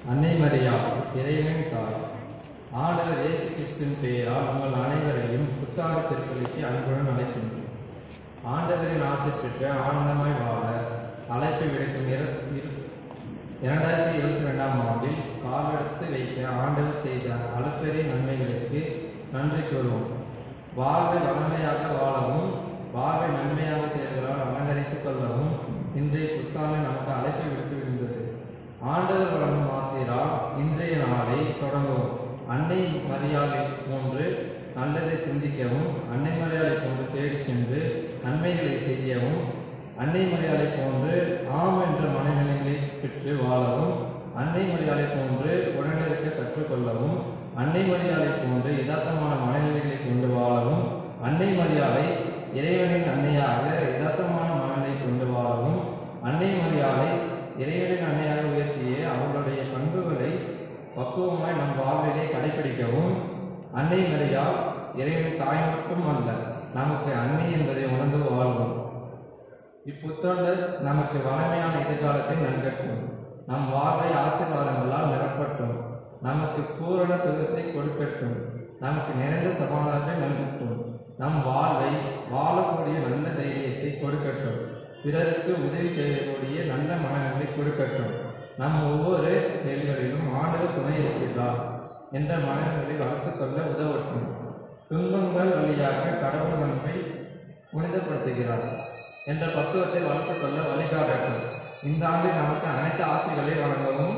அன்னை மரியா இறைவனின் தாய் ஆண்டவர் இயேசு கிறிஸ்துவின் பெயரால் உங்கள் அனைவரையும் புத்தாண்டு திருப்பலிக்கு அன்புடன் அழைக்கின்றோம் ஆண்டவரின் ஆசை பெற்ற ஆனந்தமாய் வாழ அழைப்பு விடுக்கும் இர- இரு- இரண்டாயிரத்தி இருபத்தி ரெண்டாம் ஆண்டில் காலெடுத்து வைக்க ஆண்டவர் செய்த அளப்பெரிய நன்மைகளுக்கு நன்றி கூறுவோம் வாழ்வை வளமையாக வாழவும் வாழ்வை நன்மையாக செயல்களால் அலங்கரித்துக் கொள்ளவும் இன்றைய புத்தாண்டு நமக்கு அழைப்பு விடுத்திருந்தது ஆண்டவர் வழங்கும் ஆசிரியரால் இன்றைய நாளை தொடங்குவோம் அன்னை மரியாதை போன்று நல்லதை சிந்திக்கவும் அன்னை மரியாதை போன்று தேடிச் சென்று நன்மைகளை செய்யவும் அன்னை மரியாதை போன்று ஆம் என்ற மனநிலைகளை பெற்று வாழவும் அன்னை மரியாதை போன்று உடனிருக்க கற்றுக்கொள்ளவும் அன்னை மரியாதை போன்று யதார்த்தமான மனநிலைகளை கொண்டு வாழவும் அன்னை மரியாதை இறைவனின் அன்னையாக யதார்த்தமான மனநிலை கொண்டு வாழவும் அன்னை மரியாதை இறைவனின் அன்னையாக உயர்த்திய அவர்களுடைய பண்புகளை பக்குவமாய் நம் வாழ்விலே கடைபிடிக்கவும் அன்னை மரியா இறைவன் தாய் மட்டும் அல்ல நமக்கு அன்னை என்பதை உணர்ந்து வாழ்வோம் இப்புத்தாண்டு நமக்கு வளமையான எதிர்காலத்தை நல்கட்டும் நம் வாழ்வை ஆசீர்வாதங்களால் நிரப்பட்டும் நமக்கு பூரண சுகத்தை கொடுக்கட்டும் நமக்கு நிறைந்த சமாதானத்தை நல்கட்டும் நம் வாழ்வை வாழக்கூடிய நல்ல தைரியத்தை கொடுக்கட்டும் பிறருக்கு உதவி செய்யக்கூடிய நல்ல மனநிலை கொடுக்கட்டும் நம் ஒவ்வொரு செயல்களிலும் ஆண்டவர் துணை இருக்கிறார் என்ற மனநிலை வளர்த்துக் கொள்ள உதவட்டும் துன்பங்கள் வழியாக கடவுள் நம்மை புனிதப்படுத்துகிறார் என்ற பக்குவத்தை வளர்த்துக் கொள்ள வழிகாட்டட்டும் இந்த ஆண்டு நமக்கு அனைத்து ஆசைகளை வழங்கவும்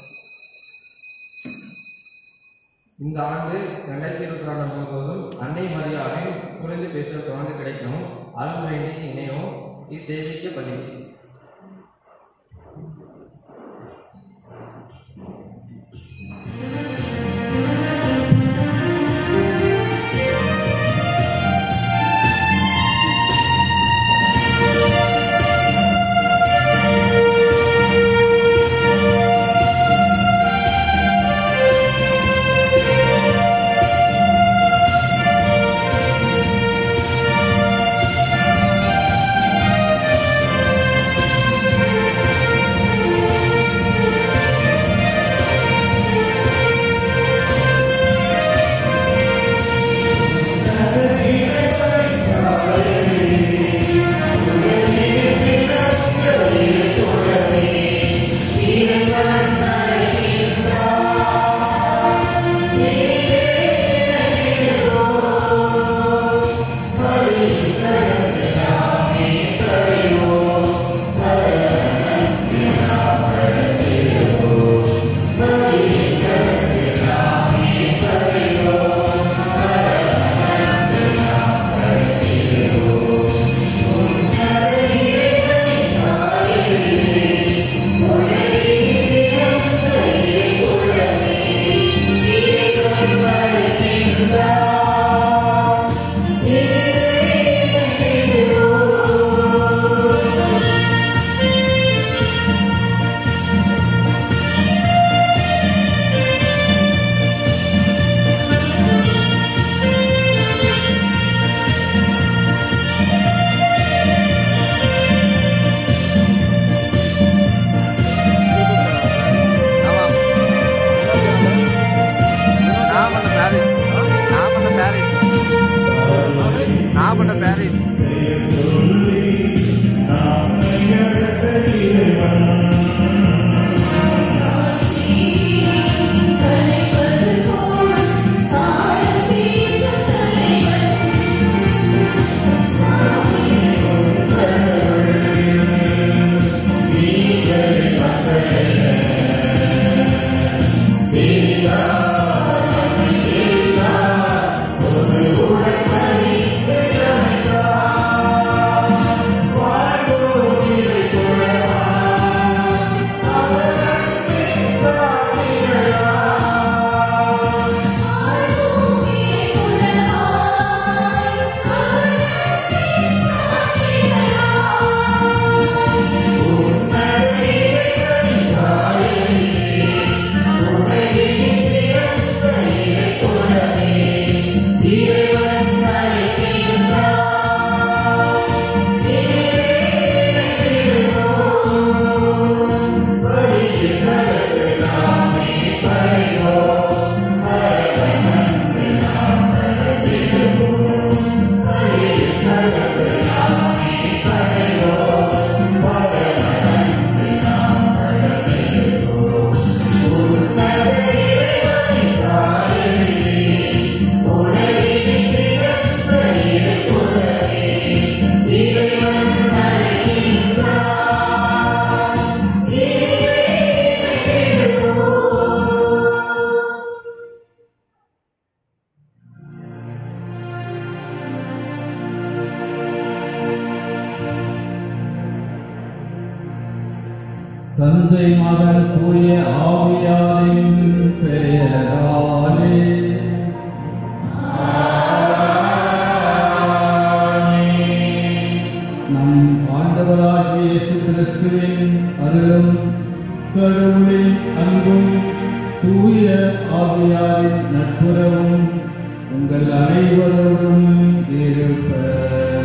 இந்த ஆண்டு ரெண்டாயிரத்தி இருபத்தி நாலு முழுவதும் அன்னை மரியாதை புரிந்து பேச தொடர்ந்து கிடைக்கவும் அருள் வேண்டி இணையவும் இத்தேவிக்கு பள்ளி ஆ ஆவியாரின் நட்புறவும் உங்கள் அனைவரோடும் இருப்பதாக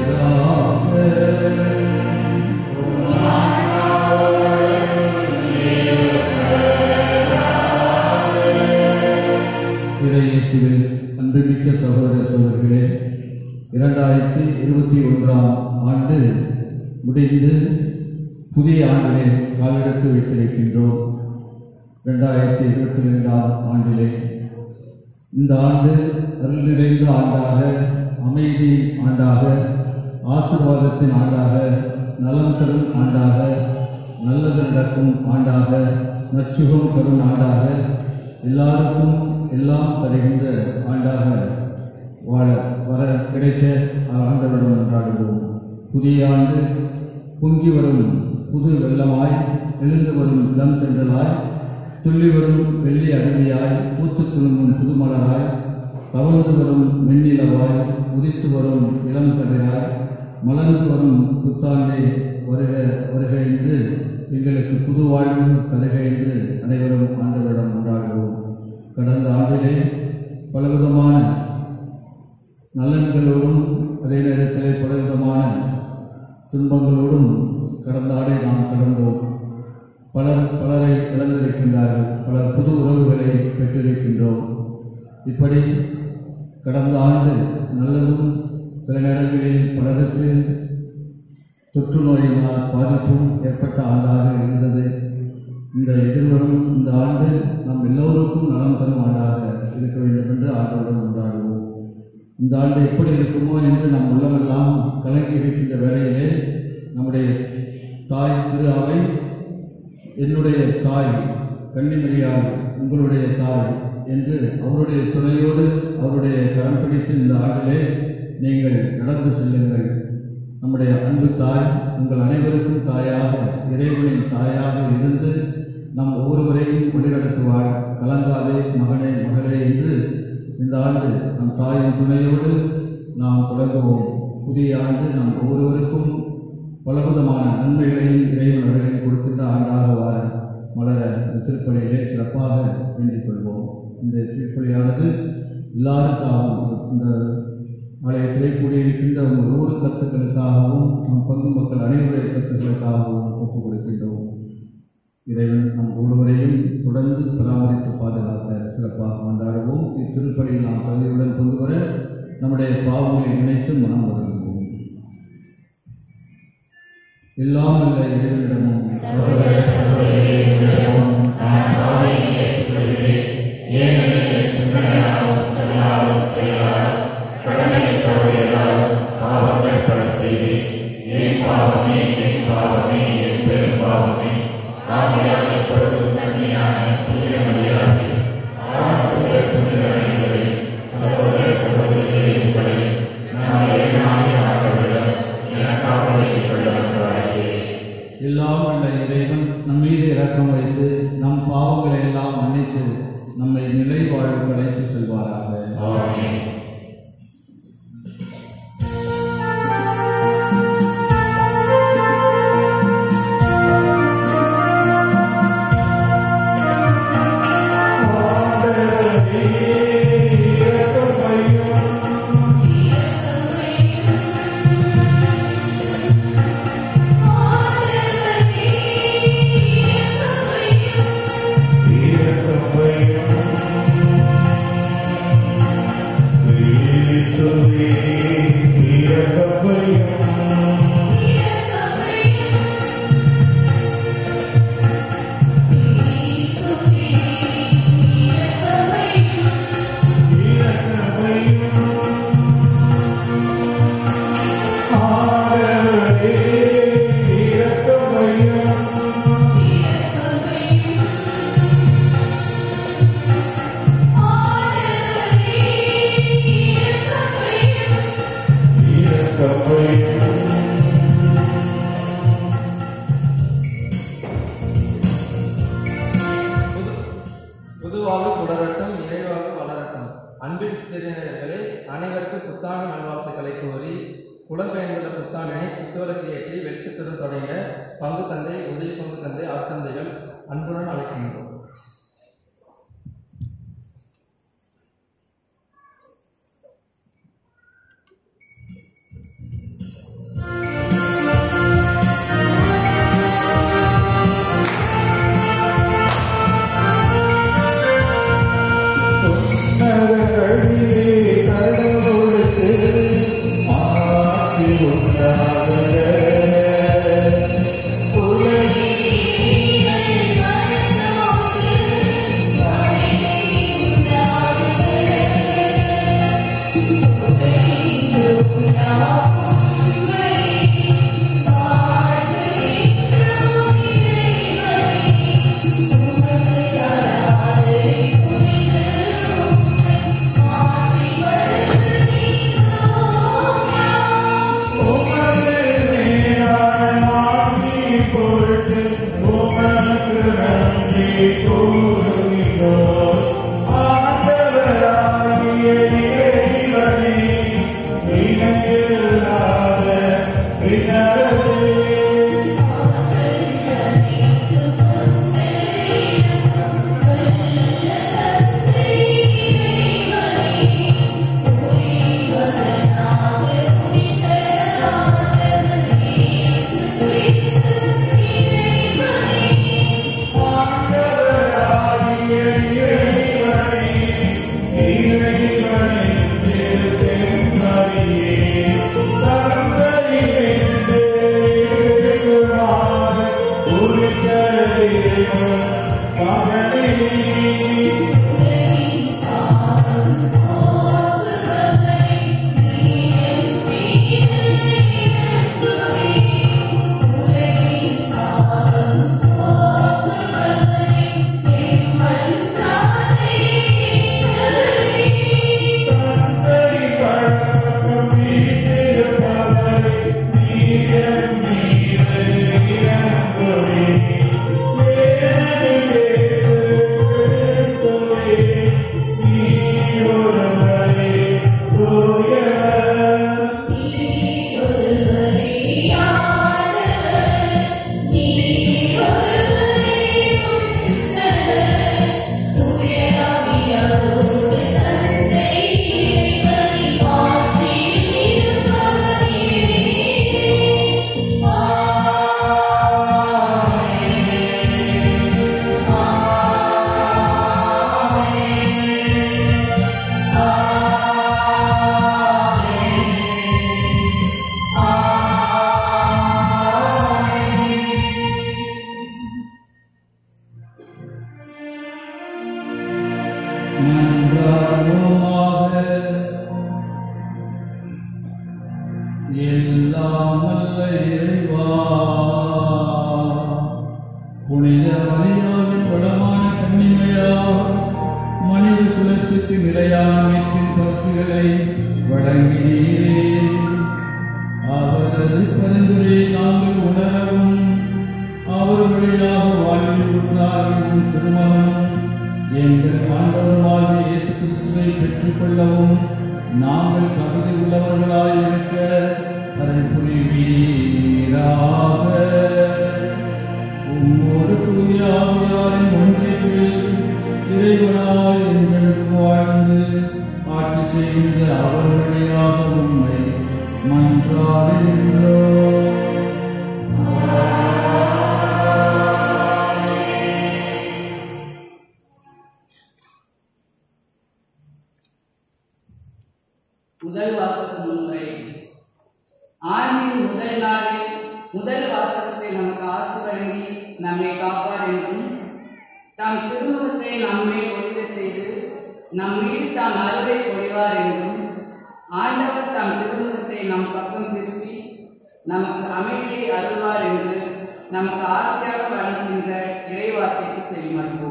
இறையேசுவில் அன்புமிக்க சகோதர சகோதரிகளே இரண்டாயிரத்தி இருபத்தி ஒன்றாம் ஆண்டு முடிந்து புதிய ஆண்டிலே காலெடுத்து வைத்திருக்கின்றோம் இரண்டாயிரத்தி இருபத்தி ரெண்டாம் ஆண்டிலே இந்த ஆண்டு அருள் நிறைந்த ஆண்டாக அமைதி ஆண்டாக ஆசீர்வாதத்தின் ஆண்டாக நலம் தரும் ஆண்டாக நல்லது நடக்கும் ஆண்டாக நற்சுகம் தரும் ஆண்டாக எல்லாருக்கும் எல்லாம் தருகின்ற ஆண்டாக வாழ வர கிடைக்க ஆண்டவரிடம் கொண்டாடுவோம் புதிய ஆண்டு பொங்கி வரும் புது வெள்ளமாய் எழுந்து வரும் இளம் தென்றலாய் துள்ளி வரும் வெள்ளி அருவியாய் பூத்து துளுங்கும் புதுமலராய் தவழ்ந்து வரும் மென்னிலவாய் உதித்து வரும் இளம் கதிராய் மலர்ந்து வரும் புத்தாண்டே வருக வருக என்று எங்களுக்கு புது வாழ்வு தருக என்று அனைவரும் ஆண்டவரிடம் கொண்டாடுவோம் கடந்த ஆண்டிலே பலவிதமான நலன்களோடும் அதே நேரத்திலே பலவிதமான துன்பங்களோடும் கடந்த ஆடை நாம் கடந்தோம் பலர் பலரை இழந்திருக்கின்றார்கள் பலர் புது உறவுகளை பெற்றிருக்கின்றோம் இப்படி கடந்த ஆண்டு நல்லதும் சில நேரங்களில் பலருக்கு தொற்று நோயினால் பாதிப்பும் ஏற்பட்ட ஆண்டாக இருந்தது இந்த எதிர்வரும் இந்த ஆண்டு நம் எல்லோருக்கும் நலம் தரும் ஆண்டாக இருக்க வேண்டும் என்று ஆண்டவரிடம் கொண்டாடுவோம் இந்த ஆண்டு எப்படி இருக்குமோ என்று நம் உள்ளமெல்லாம் கலங்கி இருக்கின்ற வேளையிலே நம்முடைய தாய் திரு அவை என்னுடைய தாய் கன்னிமரியாள் உங்களுடைய தாய் என்று அவருடைய துணையோடு அவருடைய கரம் பிடித்து இந்த ஆண்டிலே நீங்கள் நடந்து செல்லுங்கள் நம்முடைய அன்பு தாய் உங்கள் அனைவருக்கும் தாயாக இறைவனின் தாயாக இருந்து நம் ஒவ்வொருவரையும் வழிநடத்துவாள் கலங்காதே மகனே மகளே என்று இந்த ஆண்டு நம் தாயின் துணையோடு நாம் தொடங்குவோம் புதிய ஆண்டு நம் ஒவ்வொருவருக்கும் பலவிதமான நன்மைகளையும் இறைவன் அவர்களையும் கொடுக்கின்ற ஆண்டாக வார மலர இந்த திருப்பலியிலே சிறப்பாக வேண்டிக் கொள்வோம் இந்த திருப்பலியானது எல்லாருக்காகவும் இந்த ஆலயத்திலே கூடியிருக்கின்ற உங்கள் நூறு கருத்துக்களுக்காகவும் நம் பங்கு மக்கள் அனைவருடைய கருத்துக்களுக்காகவும் ஒப்புக் கொடுக்கின்றோம் இறைவன் நம் ஒருவரையும் தொடர்ந்து பராமரித்து பாதுகாக்க சிறப்பாக கொண்டாடுவோம் இத்திருப்பலியில் நாம் தகுதியுடன் பங்கு பெற நம்முடைய பாவங்களை நினைத்து மனம் வருகிறோம் எல்லாம் உள்ள இறைவனிடமும் சகோதர சகோதரிகளிடமும் நான் பாவங்களை ஏற்றுக்கொள்கிறேன் ஏனெனில் சிந்தனையாலும் சொல்லாலும் செயலாலும் கடமையை தவறியதாலும் பாவங்கள் பல செய்தேன் என் பாவமே என் பாவமே என் பெரும் பாவமே ஆகையால் எப்பொழுதும் கண்ணியான புனித மரியாதை ஆனந்த புனித அனைவரை சகோதர சகோதரிகளே உங்களை நான் இறைவனாகிய ஆண்டவரிடம் எனக்காக வேண்டிக் கொள்ள வந்தாகிறேன் எல்லாம் உள்ள இறைவன் நம் மீது இரக்கம் வைத்து நம் பாவங்களை எல்லாம் மன்னித்து நம்மை நிலை வாழ்வு அழைத்து செல்வாராக ஆமென் புது புதுவாழ்வு தொடரட்டும் இறைவாழ்வு வளரட்டும் அன்பின் தெரிந்தவர்களே அனைவருக்கும் புத்தாண்டு நல்வாழ்த்துக்களை கூறி புலம்பெயர்ந்துள்ள புத்தாண்டினை புத்துவலுக்கு ஏற்றி வெளிச்சத்துடன் தொடங்கிய பங்கு தந்தை உதவி பங்கு தந்தை ஆட்தந்தைகள் அன்புடன் அழைக்கின்றோம் மன்றாடுவோமாக. எல்லாம் வல்ல இறைவா புனித மரியாவின் வளமான கண்ணிமையா மனித குலத்துக்கு நிலையான மீட்பின் பரிசுகளை வழங்கினீரே அவரது பரிந்துரை நாங்கள் உணரவும் அவர் வழியாக வாழ்வில் உண்டாகும் திருமணம் எங்கள் ஆண்டவருமாகிய இயேசு கிறிஸ்துவை பெற்றுக்கொள்ளவும் நாங்கள் தகுதி உள்ளவர்களாய் இருக்க அருள் புரிவீராக உம்மோடு தூய ஆவியாரின் ஒன்றிப்பில் இறைவனாய் என்றென்றும் வாழ்ந்து ஆட்சி செய்கின்ற அவர் வழியாக உம்மை மன்றாடுகின்றோம் முதல் வாசக முன்னுரை ஆண்டின் முதல் நாளில் முதல் வாசகத்தை நமக்கு ஆசி வழங்கி நம்மை காப்பார் என்றும் தாம் திருமுகத்தை நம்மை ஒழிக்கச் செய்து நம் மீது தாம் அருளை பொழிவார் என்றும் ஆண்டவர் தாம் திருமுகத்தை நம் பக்கம் திருப்பி நமக்கு அமைதியை அருள்வார் என்று நமக்கு ஆசையாக வழங்குகின்ற இறைவார்த்தைக்கு செவிமடுப்போம்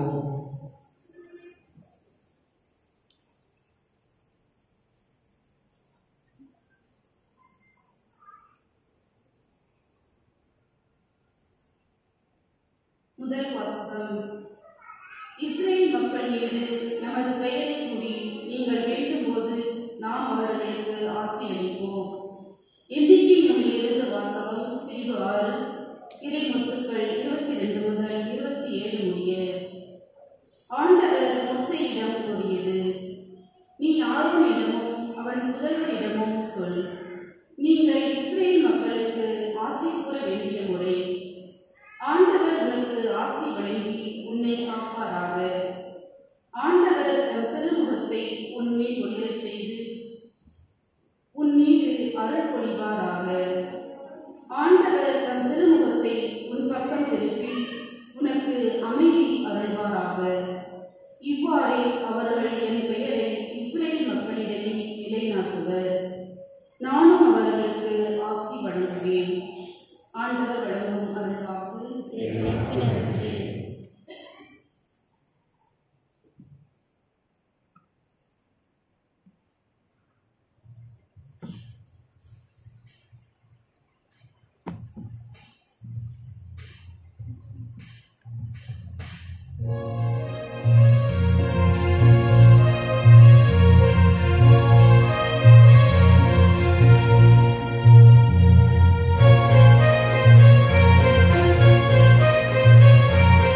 முதல் வாசகம் இஸ்ரேல் மக்கள் மீது நமது பெயரை கூறி நீங்கள் வேண்டும்போது நாம் அவர்களுக்கு ஆசி அளிப்போம் எண்ணிக்கை நூலிலிருந்து வாசகம் பிரிவு ஆறு இறை முத்துக்கள் இருபத்தி ரெண்டு முதல் இருபத்தி ஏழு முடிய ஆண்டவர் மோசையிடம் கூறியது நீ ஆரோனிடமும் அவன் புதல்வரிடமும் சொல் நீங்கள் இஸ்ரேல் மக்களுக்கு ஆசி கூற வேண்டிய முறை ஆண்டவர் உனக்கு ஆசி வழங்கி உன்னை காப்பாராக ஆண்டவர் தம் திருமுகத்தை உன்மேல் செய்வாராக ஆண்டவர் தம் திருமுகத்தை உன் பக்கம் திருப்பி உனக்கு அமைதி அருள்வாராக இவ்வாறே அவர்கள் என் பெயரை இஸ்ரேல் மக்களிடையே நிலைநாட்டுவர் நானும் அவர்களுக்கு ஆசி வழங்குவேன் ஆண்டவர் வழங்கும் அருள்வாக்கு ஆண்டவர்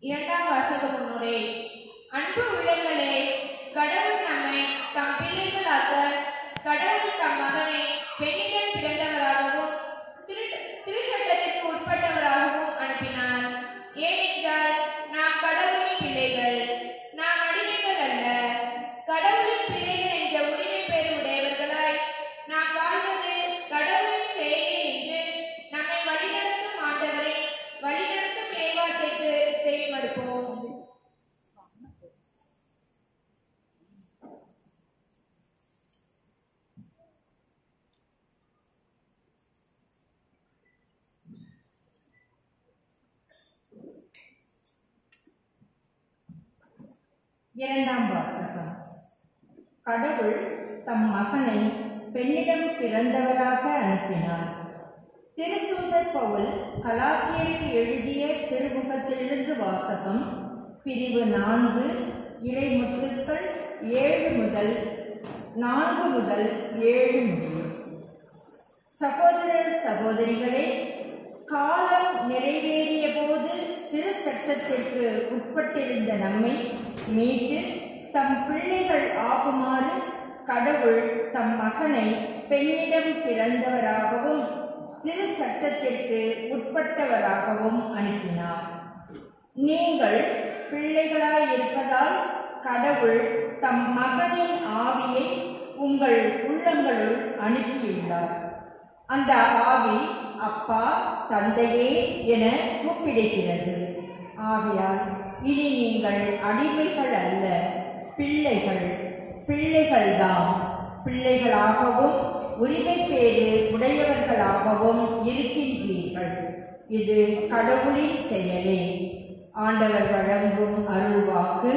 இரண்டாம் வாசக முன்னுரை அன்பு உள்ளங்களே கடவுள் நம்மை தம் பிள்ளைகளாக கடவுள் தம் மகனை பெண்ணிடம் பிறந்தவராகவும் திரு திருச்சட்டத்திற்கு உட்பட்டவராகவும் அனுப்பினார் ஏனென்றால் நாம் கடவுளின் பிள்ளைகள் நாம் அடிமைகள் அல்ல கடவுளின் பிள்ளைகள் என்ற உரிமை பெறு உடையவர்களாய் நாம் வாழ்வது கடவுளின் செயலே என்று நம்மை வழிநடத்தும் ஆண்டவரை வழிநடத்தும் மேம்பாட்டிற்கு செவிமடுப்போம் இரண்டாம் வாசகம் கடவுள் தம் மகனை பெண்ணிடம் பிறந்தவராக அனுப்பினார் திருத்தூதர் பவுல் கலாத்தியருக்கு எழுதிய திருமுகத்திலிருந்து வாசகம் பிரிவு நான்கு இறைமுத்துக்கள் ஏழு முதல் நான்கு முதல் ஏழு முடியும் சகோதரர் சகோதரிகளே காலம் நிறைவேறிய போது திருச்சட்டத்திற்கு உட்பட்டிருந்த நம்மை மீட்டு தம் பிள்ளைகள் ஆகுமாறு கடவுள் தம் மகனை பெண்ணிடம் பிறந்தவராகவும் திருச்சட்டத்திற்கு உட்பட்டவராகவும் அனுப்பினார் நீங்கள் பிள்ளைகளாய் இருப்பதால் கடவுள் தம் மகனின் ஆவியை உங்கள் உள்ளங்களுள் அனுப்பியுள்ளார் அந்த ஆவி அப்பா தந்தையே என கூப்பிடுகிறது ஆகையால் இனி நீங்கள் அடிமைகள் அல்ல பிள்ளைகள் பிள்ளைகள்தாம் பிள்ளைகளாகவும் உரிமை பேறு உடையவர்களாகவும் இருக்கின்றீர்கள் இது கடவுளின் செயலே ஆண்டவர் வழங்கும் அருள்வாக்கு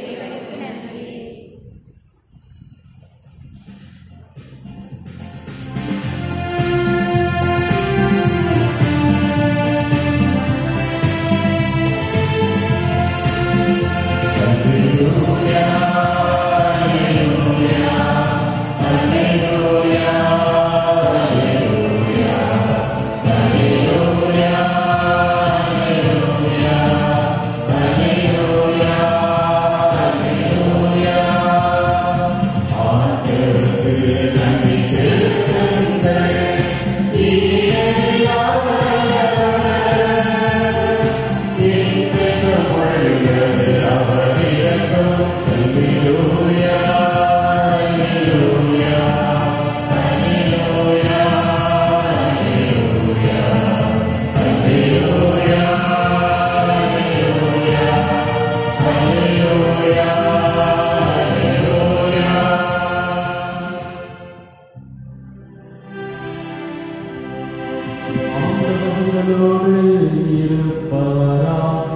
ஆண்டவர்களோடு இருப்பாராக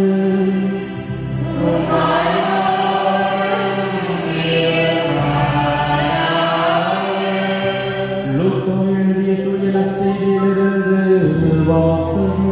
லூக்கா எழுதிய தூய நற்செய்தியிலிருந்து வாசகம்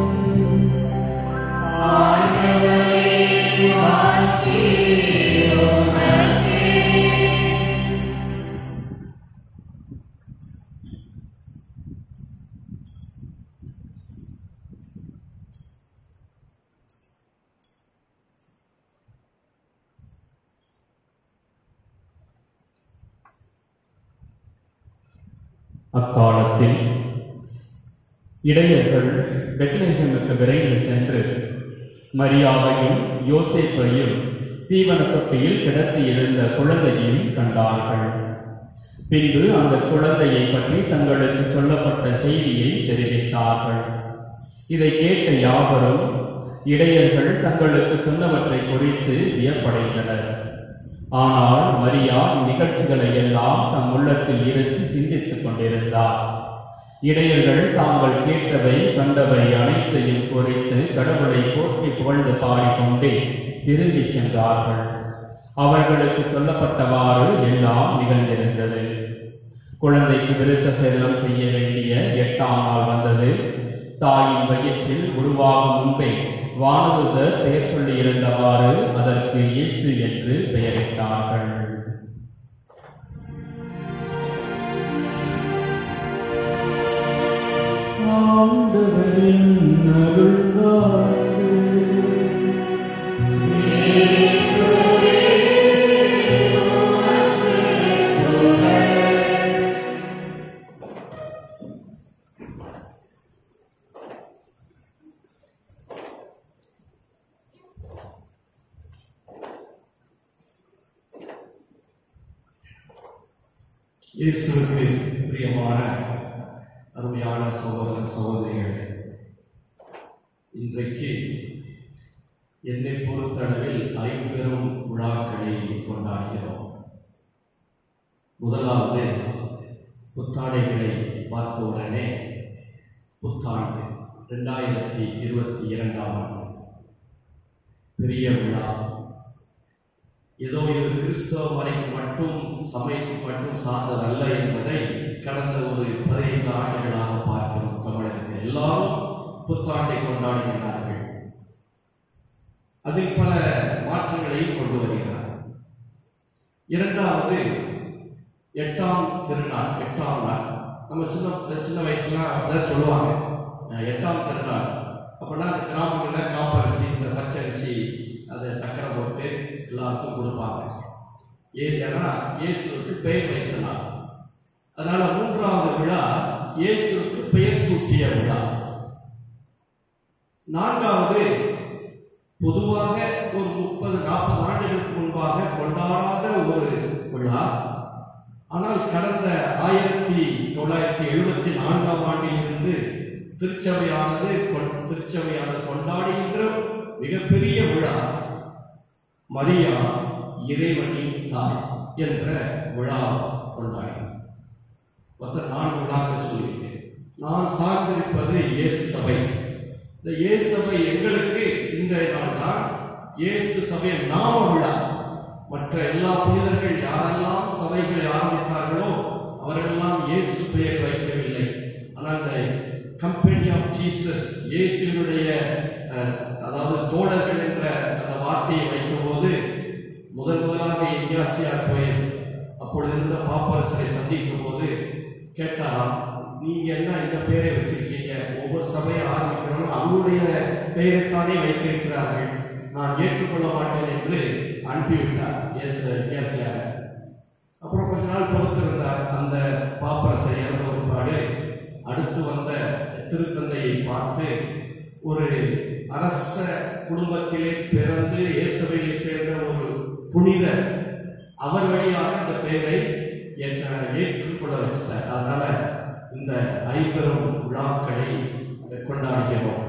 அக்காலத்தில் இடையர்கள் பெத்லஹேமுக்கு விரைந்து சென்று மரியாவையும் யோசேப்பையும் தீவன தொட்டியில் கிடத்தி இருந்த குழந்தையையும் கண்டார்கள் பின்பு அந்த குழந்தையை பற்றி தங்களுக்கு சொல்லப்பட்ட செய்தியை தெரிவித்தார்கள் இதை கேட்ட யாவரும் இடையர்கள் தங்களுக்கு சொன்னவற்றை குறித்து வியப்படைந்தனர் ஆனால் மரியா நிகழ்ச்சிகளை எல்லாம் தம் உள்ளத்தில் இருத்தி சிந்தித்துக் கொண்டிருந்தார் இடையர்கள் தாங்கள் கேட்டவை கண்டவை அனைத்தையும் குறித்து கடவுளை போற்றி புகழ்ந்து பாடிக்கொண்டே திரும்பிச் சென்றார்கள் அவர்களுக்கு சொல்லப்பட்டவாறு எல்லாம் நிகழ்ந்திருந்தது குழந்தைக்கு விருத்த சேதனம் செய்ய வேண்டிய எட்டாம் நாள் வந்தது தாயின் வயிற்றில் உருவாகும் முன்பே வானதுதர் பெயர் சொல்லி இருந்தவாறு அதற்கு இயேசு என்று பெயரிட்டார்கள் ஆண்டவரின் அருள்வாக்கு இயேசுவுக்கு பிரியமான அருமையான சகோதர சகோதரிகளே இன்றைக்கு என்னை பொறுத்தளவில் ஐம்பெரும் விழாக்களை கொண்டாடுகிறோம் முதலாவது புத்தாடைகளை பார்த்த உடனே புத்தாண்டு ரெண்டாயிரத்தி இருபத்தி இரண்டாம் ஆண்டு பெரிய விழா ஏதோ இது கிறிஸ்தவ மறைக்கு மட்டும் சமயத்துக்கு மட்டும் சார்ந்ததல்ல என்பதை கடந்த ஒரு பதினைந்து ஆண்டுகளாக பார்க்கிறோம் தமிழகத்தில் எல்லாரும் புத்தாண்டை கொண்டாடுகிறார்கள் அதில் பல மாற்றங்களை கொண்டு வருகிறார் இரண்டாவது எட்டாம் திருநாள் எட்டாம் நாள் நம்ம சின்ன சின்ன வயசுல அதான் சொல்லுவாங்க அஹ் எட்டாம் திருநாள் அப்படின்னா அந்த கிராமங்களில் காப்பரிசி இந்த பச்சரிசி அதை சக்கரை போட்டு எல்லாருக்கும் கொடுப்பாங்க ஏன்னா இயேசுவுக்கு பெயர் வைத்த நாள் அதனால மூன்றாவது விழா இயேசுவுக்கு பெயர் சூட்டிய விழா நான்காவது பொதுவாக ஒரு முப்பது நாற்பது ஆண்டுகளுக்கு முன்பாக கொண்டாடாத ஒரு விழா ஆனால் கடந்த ஆயிரத்தி தொள்ளாயிரத்தி எழுபத்தி நான்காம் ஆண்டிலிருந்து திருச்சபையானது கொ- திருச்சபையானது கொண்டாடுகின்ற மிகப்பெரிய விழா மரியா இறைவனின் தாய் என்ற விழா கொண்டாடினார் மொத்தம் நான் விழாக்கள் சொல்லியிருக்கேன் நான் சார்ந்திருப்பது இயேசு சபை இந்த இயேசு சபை எங்களுக்கு இன்றைய நாள் தான் இயேசு சபை நாம விழா மற்ற எல்லா புனிதர்கள் யாரெல்லாம் சபைகளை ஆரம்பித்தார்களோ அவர்களெல்லாம் இயேசு பெயர் வைக்கவில்லை ஆனால் இந்த கம்பெனி ஆஃப் ஜீசஸ் இயேசுனுடைய அஹ், அதாவது தோழர்கள் என்ற அந்த வார்த்தையை வைக்கும்போது முதல் முதலாக இந்தியாசியார் போய் அப்பொழுது இருந்த பாப்பரசரை சந்திக்கும் போது கேட்டாராம் நீங்க என்ன இந்த பெயரை வச்சிருக்கீங்க ஒவ்வொரு சபையை ஆரம்பிக்கிறோம் அவருடைய பெயரைத்தானே வைத்திருக்கிறார்கள் நான் ஏற்றுக்கொள்ள மாட்டேன் என்று அனுப்பிவிட்டார் எஸ் இந்தியாசியார் அப்புறம் கொஞ்ச நாள் பொறுத்திருந்தார் அந்த பாப்பரசை இறந்த ஒருபாடு அடுத்து வந்த திருத்தந்தையை பார்த்து ஒரு அரச குடும்பத்திலே பிறந்து இயேசுவையை சேர்ந்த ஒரு புனிதர் அவர் வழியாக இந்த பெயரை என்ன ஏற்றுக்கொள்ள வச்சிட்டார் அதனால இந்த ஐம்பெரும் விழாக்களை கொண்டாடுகிறோம்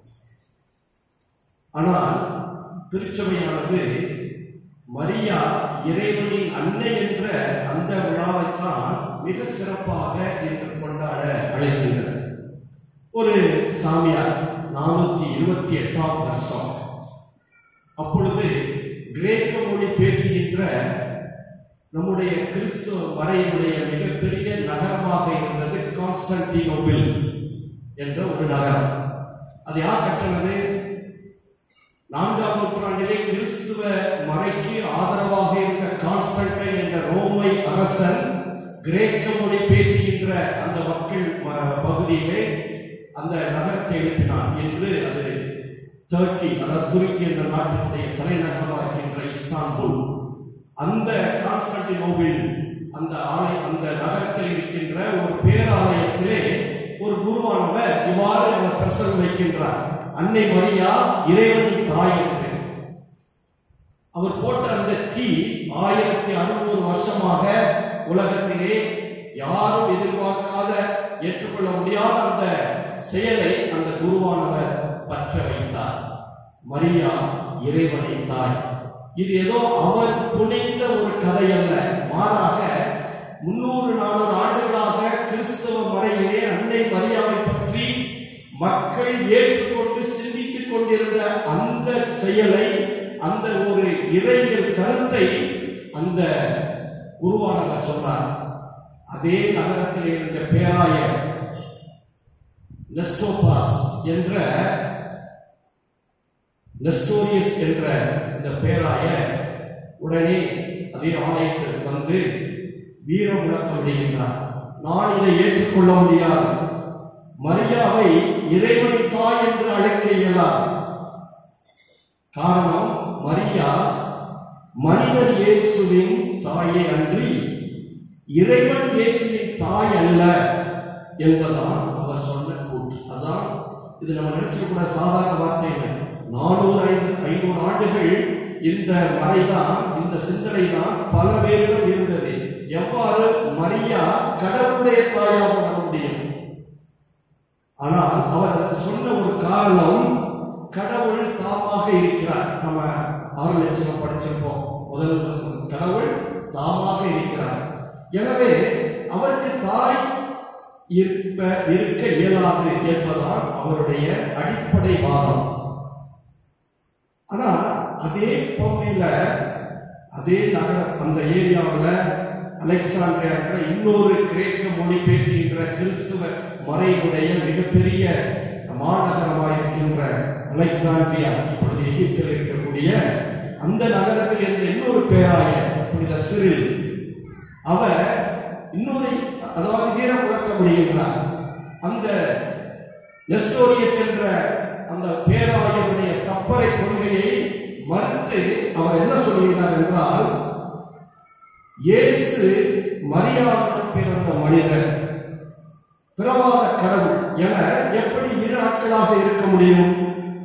ஆனால் திருச்சபையானது மரியா இறைவனின் அன்னை என்ற அந்த விழாவைத்தான் மிக சிறப்பாக இன்று கொண்டாட அழைக்கின்றனர் ஒரு சாமியார் நானூத்தி இருபத்தி எட்டாம் வருஷம் அப்பொழுது கிரேக்க மொழி பேசுகின்ற நம்முடைய கிறிஸ்துவ மறையினுடைய மிகப்பெரிய நகரமாக இருந்தது கான்ஸ்டன்டினோபிள் என்ற ஒரு நகரம் அது யார் கட்டினது நான்காம் நூற்றாண்டிலே கிறிஸ்துவ மறைக்கு ஆதரவாக இருந்த கான்ஸ்டன்டைன் என்ற ரோமை அரசன் கிரேக்க மொழி பேசுகின்ற அந்த மக்கள் ம- பகுதியிலே அந்த நகரத்தை எழுப்பினார் என்று அது டர்க்கி அதாவது துருக்கி என்ற நாட்டினுடைய தலைநகரமாக இருக்கின்ற இஸ்தான்புல் அந்த கான்ஸ்டன்டினோபிள் அந்த ஆலை அந்த நகரத்தில் இருக்கின்ற ஒரு பேராலயத்திலே ஒரு குருவானவர் இவ்வாறு அவர் பிரசனம் வைக்கின்றார் அன்னை மரியா இறைவனின் தாய் என்று அவர் போட்ட அந்த தீ ஆயிரத்தி அறுநூறு வருஷமாக உலகத்திலே யாரும் எதிர்பார்க்காத ஏற்றுக்கொள்ள முடியாத அந்த செயலை அந்த குருவானவர் பற்ற வைத்தார் மரியா இறைவனின் தாய் இது ஏதோ அவர் புனைந்த ஒரு கதை அல்ல மாறாக முன்னூறு நானூறு ஆண்டுகளாக கிறிஸ்தவ முறையிலே அன்னை மரியாவை பற்றி மக்கள் ஏற்றுக்கொண்டு சிந்தித்துக் கொண்டிருந்த அந்த செயலை அந்த ஒரு இறையியல் கருத்தை அந்த குருவானவர் சொன்னார் அதே நகரத்தில் இருந்த பேராயர் நெஸ்டோபாஸ் என்ற நெஸ்டோரியஸ் என்ற இந்த பேராயர் உடனே அதே ஆலயத்திற்கு வந்து வீர முழக்கம் விடுகின்றார் நான் இதை ஏற்றுக்கொள்ள முடியாது மரியாவை இறைவனின் தாய் என்று அழைக்க இயலாது காரணம் மரியா மனிதன் இயேசுவின் தாயே அன்றி இறைவன் இயேசுவின் தாய் அல்ல என்பதான் அவர் சொன்ன கூற்று அதான் இது நம்ம நினைச்சுக்க கூட சாதாரண வார்த்தை இல்லை நானூறு ஐந்து ஐநூறு ஆண்டுகள் இந்த மறைதான் இந்த சிந்தனை தான் பல பேரிடம் இருந்தது எவ்வாறு மரியா கடவுளுடைய தாயாக வர முடியும் ஆனால் அவர் அதற்கு சொன்ன ஒரு காரணம் கடவுள் தாமாக இருக்கிறார் நம்ம ஆறு லட்சம் படிச்சிருப்போம் முதல் கடவுள் தாமாக இருக்கிறார் எனவே அவருக்கு தாய் இருப்ப இருக்க இயலாது என்பதால் அவருடைய அடிப்படை வாதம் ஆனா அதே பகுதியில அதே நகர அந்த ஏரியாவில் அலெக்சாண்டியாங்கிற இன்னொரு கிரேக்க மொழி பேசுகின்ற கிறிஸ்துவ மறைவுடைய மிகப்பெரிய மாநகரமாயிருக்கின்ற அலெக்சாண்டியா இப்பொழுது எகிப்தில் இருக்கக்கூடிய அந்த நகரத்தில் இருந்த இன்னொரு பேராயர் புனித சிறில் அவர் இன்னொரு அதாவது வீர முழக்க முடிகின்றார் அந்த நெஸ்டோரியஸ் என்ற அந்த பேராயருடைய கப்பரை கொள்கையை மறுத்து அவர் என்ன சொல்கிறார் என்றால் இயேசு மரியாதையுடன் பிறந்த மனிதர் பிறவாத கடவுள் என எப்படி இரு ஆட்களாக இருக்க முடியும்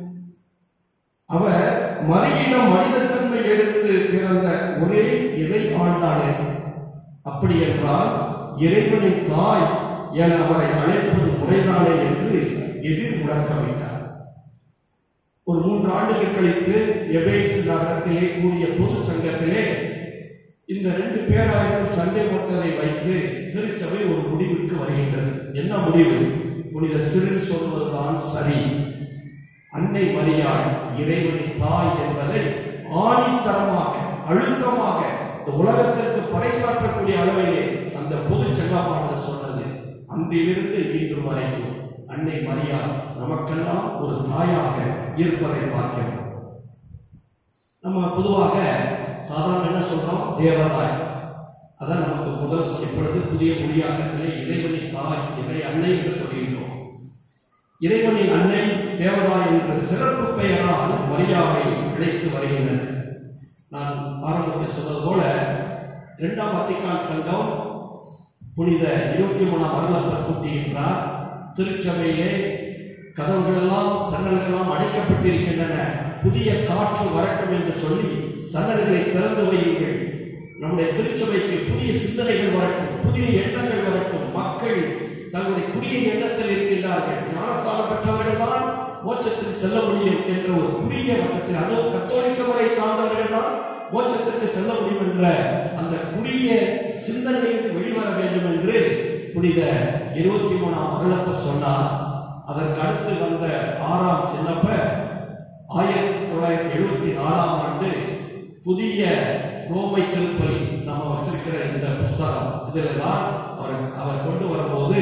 அவர் மரியிடம் மனிதத்தன்மை எடுத்து பிறந்த ஒரே இறை ஆண்டானே அப்படி என்றால் இறைவனின் தாய் என அவரை அழைப்பது முறைதானே என்று எதிர் முழக்கமிட்டார் ஒரு மூன்று ஆண்டுகள் கழித்து எபேசு நகரத்திலே கூடிய பொது சங்கத்திலே இந்த ரெண்டு பேராயரும் சண்டை போட்டதை வைத்து திருச்சபை ஒரு முடிவுக்கு வருகின்றது என்ன முடிவு புனித சிறு சொல்வதுதான் சரி அன்னை மரியாள் இறைவனின் தாய் என்பதை ஆணித்தரமாக அழுத்தமாக இந்த உலகத்திற்கு பறைசாற்றக்கூடிய அளவிலே அந்த பொது சங்கமானது சொன்னது அன்றிலிருந்து இன்று வரைக்கும் அன்னை மரியாள் நமக்கெல்லாம் ஒரு தாயாக இருப்பதை பார்க்கிறோம் நம்ம பொதுவாக சாதாரண என்ன சொல்றோம் தேவதாய் அதான் நமக்கு முதல் சொல் இப்பொழுது புதிய மொழியாக்கத்திலே இறைவனின் தாய் இறை அன்னை என்று சொல்கின்றோம் இறைவனின் அன்னை தேவதாய் என்ற சிறப்பு பெயரால் மரியாதை கிடைத்து வருகின்றன நான் ஆரம்பத்தில் சொன்னது போல இரண்டாம் வத்திக்கான் சங்கம் புனித இருபத்தி மூணாம் வருடத்தை கூட்டுகின்றார் திருச்சபையிலே கதவுகள் எல்லாம் சன்னல்கள் எல்லாம் அடைக்கப்பட்டிருக்கின்றன புதிய காற்று வரட்டும் என்று சொல்லி சன்னல்களை திறந்து வையுங்கள் நம்முடைய திருச்சபைக்கு புதிய சிந்தனைகள் வரட்டும் புதிய எண்ணங்கள் வரட்டும் மக்கள் தங்களுடைய புதிய எண்ணத்தில் இருக்கின்றார்கள் ஞானஸ்தானம் பெற்றவர்கள் தான் மோட்சத்துக்கு செல்ல முடியும் என்ற ஒரு குறுகிய வட்டத்தில் அதுவும் கத்தோலிக்க முறை சார்ந்தவர்கள் தான் மோட்சத்திற்கு செல்ல முடியும் என்ற அந்த குறுகிய சிந்தனையிலிருந்து வெளிவர வேண்டும் என்று புனித இருபத்தி மூணாம் அருளப்பர் சொன்னார் அதற்கு அடுத்து வந்த ஆறாம் சின்னப்ப ஆயிரத்தி தொள்ளாயிரத்தி எழுபத்தி நாலாம் ஆண்டு புதிய ரோமை திருப்பலி நாம வச்சிருக்கிற இந்த புஸ்தகம் இதுல தான் அவர் அவர் கொண்டு வரும்போது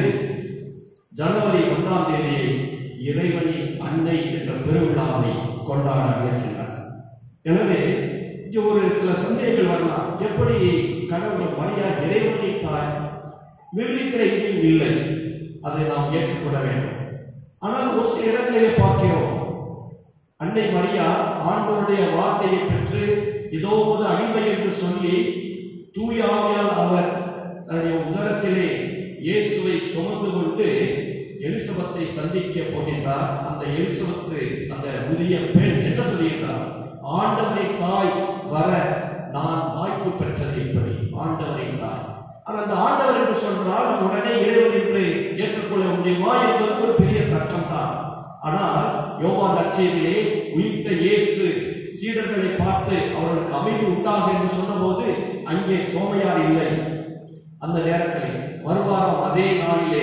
ஜனவரி ஒன்றாம் தேதியை இறைவனின் அன்னை என்ற பெருவிழாவை கொண்டாட இருக்கின்றார் எனவே இங்க ஒரு சில சந்தேகங்கள் வரலாம் எப்படி கடவுள் மரியா இறைவனின் தாய் விவரிக்கிற எங்கேயும் இல்லை அதை நாம் ஏற்றுக்கொள்ள வேண்டும் ஆனால் ஒரு சில இடங்களிலே பார்க்கிறோம் அன்னை மரியா ஆண்டவருடைய வார்த்தையை பெற்று இதோ ஒரு அடிமை என்று சொல்லி தூயாவியால் அவர் தன்னுடைய உதரத்திலே இயேசுவை சுமந்து கொண்டு எலிசபத்தை சந்திக்க போகின்றார் அந்த எலிசபத்து அந்த முதிய பெண் என்ன சொல்லுகின்றார் ஆண்டவரை தாய் வர நான் வாய்ப்பு பெற்றது எப்படி ஆண்டவரை தாய் ஆனால் அந்த ஆண்டவர் என்று சொன்னால் உடனே இறைவன் என்று ஏற்றுக்கொள்ள முடியுமா என்பது ஒரு பெரிய தர்க்கம் தான் ஆனால் யோவா நற்செய்தியிலே உயிர்த்த இயேசு சீடர்களை பார்த்து அவர்களுக்கு அமைதி உண்டாக என்று சொன்னபோது அங்கே தோமையார் இல்லை அந்த நேரத்தில் மறுவாரம் அதே நாளிலே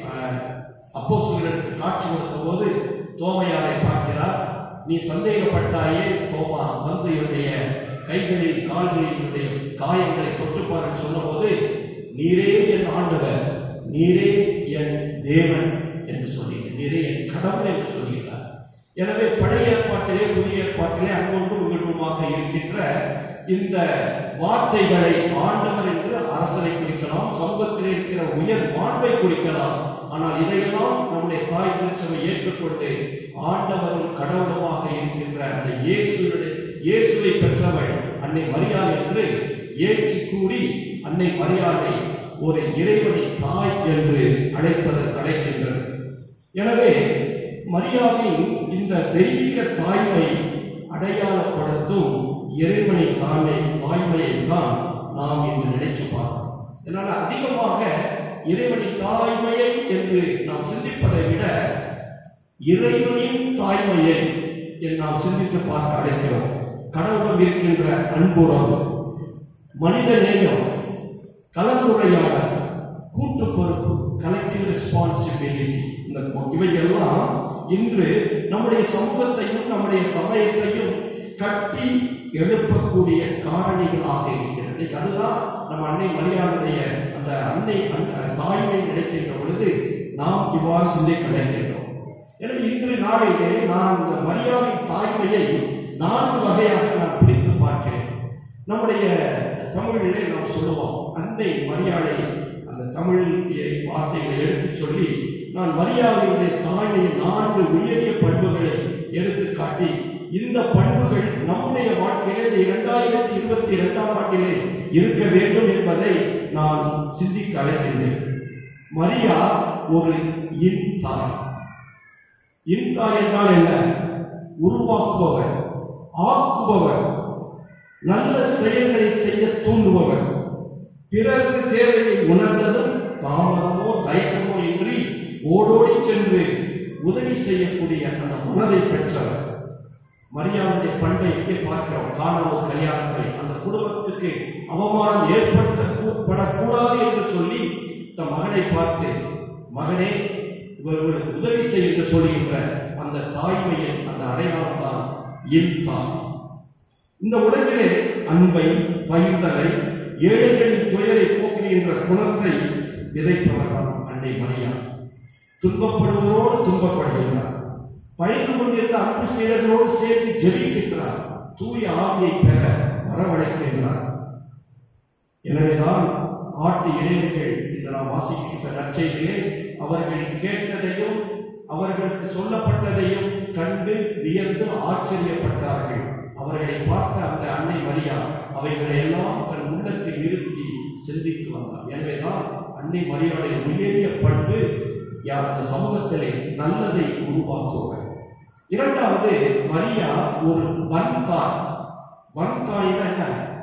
அப்போ காட்சி கொடுத்த போது தோமையாரை பார்க்கிறார் நீ சந்தேகப்பட்டாயே தோமா வந்து என்னுடைய கைகளில் கால்களில் என்னுடைய காயங்களை தொட்டுப்பார் என்று சொன்னபோது நீரே என் ஆண்டவர் நீரே என் தேவன் என்று சொன்னீங்க நீரே என் கடவுள் என்று சொல்கிறார் எனவே பழைய ஏற்பாட்டிலே புதிய ஏற்பாட்டிலே அங்கொன்றும் இங்கொன்றுமாக இருக்கின்ற இந்த வார்த்தைகளை ஆண்டவர் என்று அரசரை குறிக்கலாம் சமூகத்தில் இருக்கிற உயர் மாண்பை குறிக்கலாம் ஆனால் இதையெல்லாம் நம்முடைய தாய் திருச்சபை ஏற்றுக்கொண்டு ஆண்டவரும் கடவுளுமாக இருக்கின்ற அந்த இயேசுடைய இயேசுவை பெற்றவள் அன்னை மரியாதை என்று ஏற்றி கூறி அன்னை மரியாதை ஒரு இறைவனின் தாய் என்று அழைப்பதற்கு அழைக்கின்றது எனவே மரியாதையின் இந்த தெய்வீக தாய்மை அடையாளப்படுத்தும் இறைவனின் தாய்மை தாய்மையை தான் நாம் இன்று நினைச்சு பார்க்கிறோம் அதனால அதிகமாக இறைவனின் தாய்மையை என்று நாம் சிந்திப்பதை விட இறைவனின் தாய்மையை என்று நாம் சிந்தித்து பார்க்க அழைக்கிறோம் கடவுளும் இருக்கின்ற அன்புறவு மனித நேயம் கலந்துரையாடல் கூட்டு பொறுப்பு கலெக்டிவ் ரெஸ்பான்சிபிலிட்டி இந்த இவையெல்லாம் இன்று நம்முடைய சமூகத்தையும் நம்முடைய சமயத்தையும் கட்டி எழுப்பக்கூடிய காரணிகளாக இருக்கிறது இன்னைக்கு அதுதான் நம்ம அன்னை மரியாதைய அந்த அன்னை அந்த தாய்மை நினைக்கின்ற பொழுது நாம் இவ்வாறு சிந்திக்க நினைக்கின்றோம் எனவே இன்று நாளிலே நான் இந்த மரியாதையின் தாய்மையை நான்கு வகையாக நான் பிரித்து பார்க்கிறேன் நம்முடைய தமிழிலே நாம் சொல்லுவோம் அன்னை மரியாதை அந்த தமிழ் வார்த்தைகளை எடுத்துச் சொல்லி நான் மரியாதையுடைய தாய்மையை நான்கு உயரிய பண்புகளை எடுத்து காட்டி இந்த பண்புகள் நம்முடைய வாழ்க்கையிலே இந்த இரண்டாயிரத்தி இருபத்தி இரண்டாம் ஆண்டிலே இருக்க வேண்டும் என்பதை நான் சிந்திக்க அழைக்கின்றேன் மரியா ஒரு இன் தாய் இன் தாய் என்றால் என்ன உருவாக்குபவர் ஆக்குபவர் நல்ல செயல்களை செய்ய தூண்டுபவர் பிறருக்கு தேவையை உணர்ந்ததும் தாமதமோ தயக்கமோ இன்றி ஓடோடி சென்று உதவி செய்யக்கூடிய அந்த மனதை பெற்றவர் மரியாதை பண்பை எங்கே பார்க்கிறோம் காணாமல் கல்யாணத்தை அந்த குடும்பத்துக்கு அவமானம் ஏற்படுத்தப்படக்கூடாது என்று சொல்லி தன் மகனை பார்த்து மகனே இவர்களுக்கு உதவி செய்ய என்று சொல்லுகின்ற அந்த தாய்மையின் அந்த அடையாளம் தான் என் தாய் இந்த உலகிலே அன்பை பகிர்தலை ஏழைகளின் துயரை போக்குகின்ற குணத்தை விதைப்பவர் தான் அன்னை மரியா துன்பப்படுவதோடு துன்பப்படுகின்றார் பயந்து கொண்டிருந்த அன்பு சீடர்களோடு சேர்த்து ஜெபிக்கின்றார் தூய ஆவியை பெற வரவழைக்கின்றார் எனவேதான் ஆட்டு இளைஞர்கள் இன்று நாம் வாசிக்கின்ற நற்செய்தியிலே அவர்கள் கேட்டதையும் அவர்களுக்கு சொல்லப்பட்டதையும் கண்டு வியந்து ஆச்சரியப்பட்டார்கள் அவர்களை பார்த்த அந்த அன்னை மரியா அவைகளை எல்லாம் தன் உள்ளத்தில் நிறுத்தி சிந்தித்து வந்தார் எனவேதான் அன்னை மரியாதை உயரிய பண்பு யார் அந்த சமூகத்திலே நல்லதை உருவாக்குவார் இரண்டாவது மரியா ஒரு வன்தாய் வன்தாய் என்ன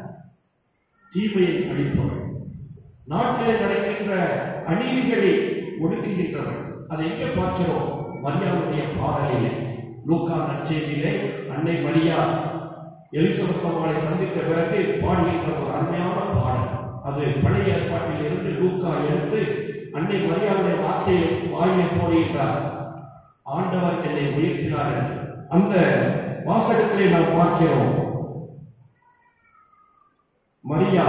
தீமையை அழிப்பவர் நாட்டிலே நடக்கின்ற அநீதிகளை ஒடுக்குகின்றவர் அதை எங்கே பார்க்கிறோம் மரியாவுடைய பாடலிலே லூக்கா நற்செய்தியிலே அன்னை மரியா எலிசபெத் அம்மாவை சந்தித்த பிறகு பாடுகின்ற ஒரு அருமையான பாடல் அது பழைய ஏற்பாட்டில் இருந்து லூக்கா எடுத்து அன்னை மரியாவுடைய வார்த்தையை வாயிலே போடுகின்றார் ஆண்டவர் என்னை உயர்த்தினார் என்று. அந்த வாசகத்திலே நாம் பார்க்கிறோம் மரியா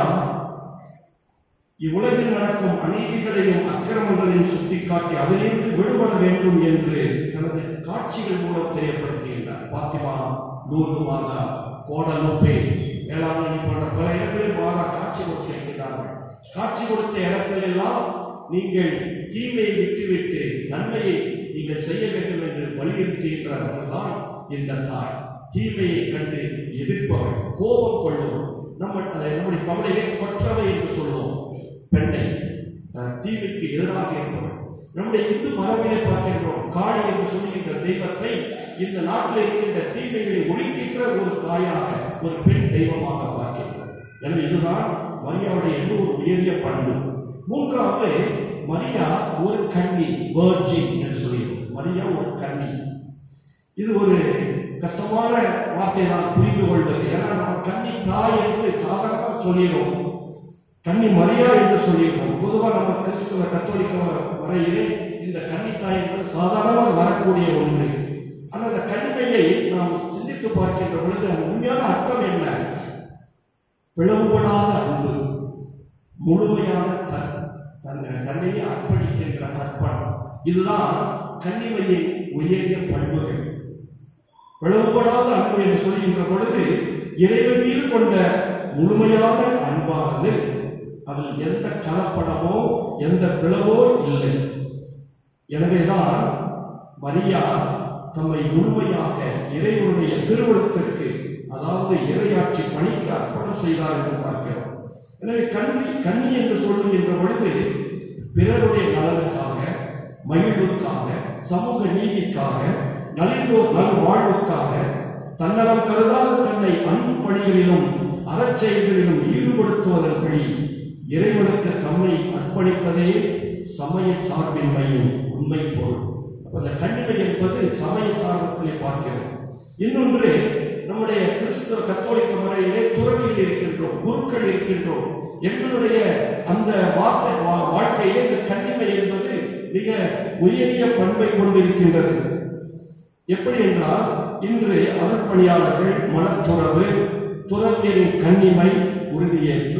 இவ்வுலகில் நடக்கும் அநீதிகளையும் அக்கிரமங்களையும் சுட்டிக்காட்டி அதிலிருந்து விடுபட வேண்டும் என்று தனது காட்சிகள் மூலம் தெரியப்படுத்துகின்றார் பாத்திமா லூர்து மாதா கோடலூப்பே வேளாங்கண்ணி போன்ற பல இடங்களில் மாதா காட்சி கொடுத்திருக்கிறார்கள் காட்சி கொடுத்த இடத்தில் எல்லாம் நீங்கள் தீமையை விட்டுவிட்டு நன்மையை நீங்கள் செய்ய வேண்டும் என்று வலியுறுத்துகின்றவர்கள் தான் இந்த தாய் தீமையை கண்டு எதிர்ப்பவள் கோபம் கொள்ளும் நம்ம அதை நம்முடைய தமிழிலே கொற்றவை என்று சொல்லுவோம் பெண்ணை அஹ், தீமைக்கு எதிராக இருப்பவள் நம்முடைய இந்து மரபிலே பார்க்கின்றோம் காளி என்று சொல்லுகின்ற தெய்வத்தை இந்த நாட்டில் இருக்கின்ற தீமைகளை ஒழிக்கின்ற ஒரு தாயாக ஒரு பெண் தெய்வமாக பார்க்கின்றோம் எனவே இதுதான் மரியாவுடைய இன்னும் ஒரு உயரிய பண்பு மூன்றாவது மரியா ஒரு கன்னி வேர்ஜின் என்று சொல்லியிருக்கோம் மரியா ஒரு கன்னி இது ஒரு கஷ்டமான வார்த்தை தான் புரிந்து கொள்வது ஏன்னா நம்ம கன்னி தாய் என்று சாதாரணமாக சொல்லிடுறோம் கன்னி மரியா என்று சொல்லியிருக்கோம் பொதுவாக நம்ம கிறிஸ்துவ கத்தோலிக்க வரையிலே இந்த கன்னித்தாய் என்பது சாதாரணமாக வரக்கூடிய ஒன்று ஆனால் அந்த கன்னிமையை நாம் சிந்தித்து பார்க்கின்ற பொழுது அது உண்மையான அர்த்தம் என்ன பிளவுபடாத அன்பு முழுமையான தன் தன்னை தன்னையே அர்ப்பணிக்கின்ற அர்ப்பணம் இதுதான் கன்னிமையின் உயரிய பண்புகள் பிளவுபடாத அன்பு என்று சொல்கின்ற பொழுது இறைவன் மீது கொண்ட முழுமையான அன்பானது அதில் எந்த கலப்படமோ எந்த பிளவோ இல்லை எனவேதான் மரியா தம்மை முழுமையாக இறைவனுடைய திருவுளத்திற்கு அதாவது இறையாட்சி பணிக்கு அர்ப்பணம் செய்தார் என்று பார்க்கிறோம் எனவே கண்ணி கண்ணி என்று சொல்லுகின்ற பொழுது பிறருடைய நலனுக்காக மகிழ்வுக்காக சமூக நீதிக்காக நலிந்தோர் நல் வாழ்வுக்காக தன்னலம் கருதாத தன்னை அன்பு பணிகளிலும் அறச்செயல்களிலும் ஈடுபடுத்துவதன் வழி இறைவனுக்கு தம்மை அர்ப்பணிப்பதே சமய சார்பின்மையும் உண்மை பொருள் அப்ப அந்த கண்ணிமை என்பது சமய சார்பத்திலே பார்க்கிறோம் இன்னொன்று நம்முடைய கிறிஸ்துவ கத்தோலிக்க முறையிலே துறவியில் இருக்கின்றோம் குருக்கள் இருக்கின்றோம் எங்களுடைய அந்த வார்த்தை வா- வாழ்க்கையிலே இந்த கண்ணிமை என்பது மிக உயரிய பண்பை கொண்டிருக்கின்றது எப்படி என்றால் இன்று அருட்பணியாளர்கள் மனத்துறவு துறவியரின் கண்ணிமை உறுதியேற்பு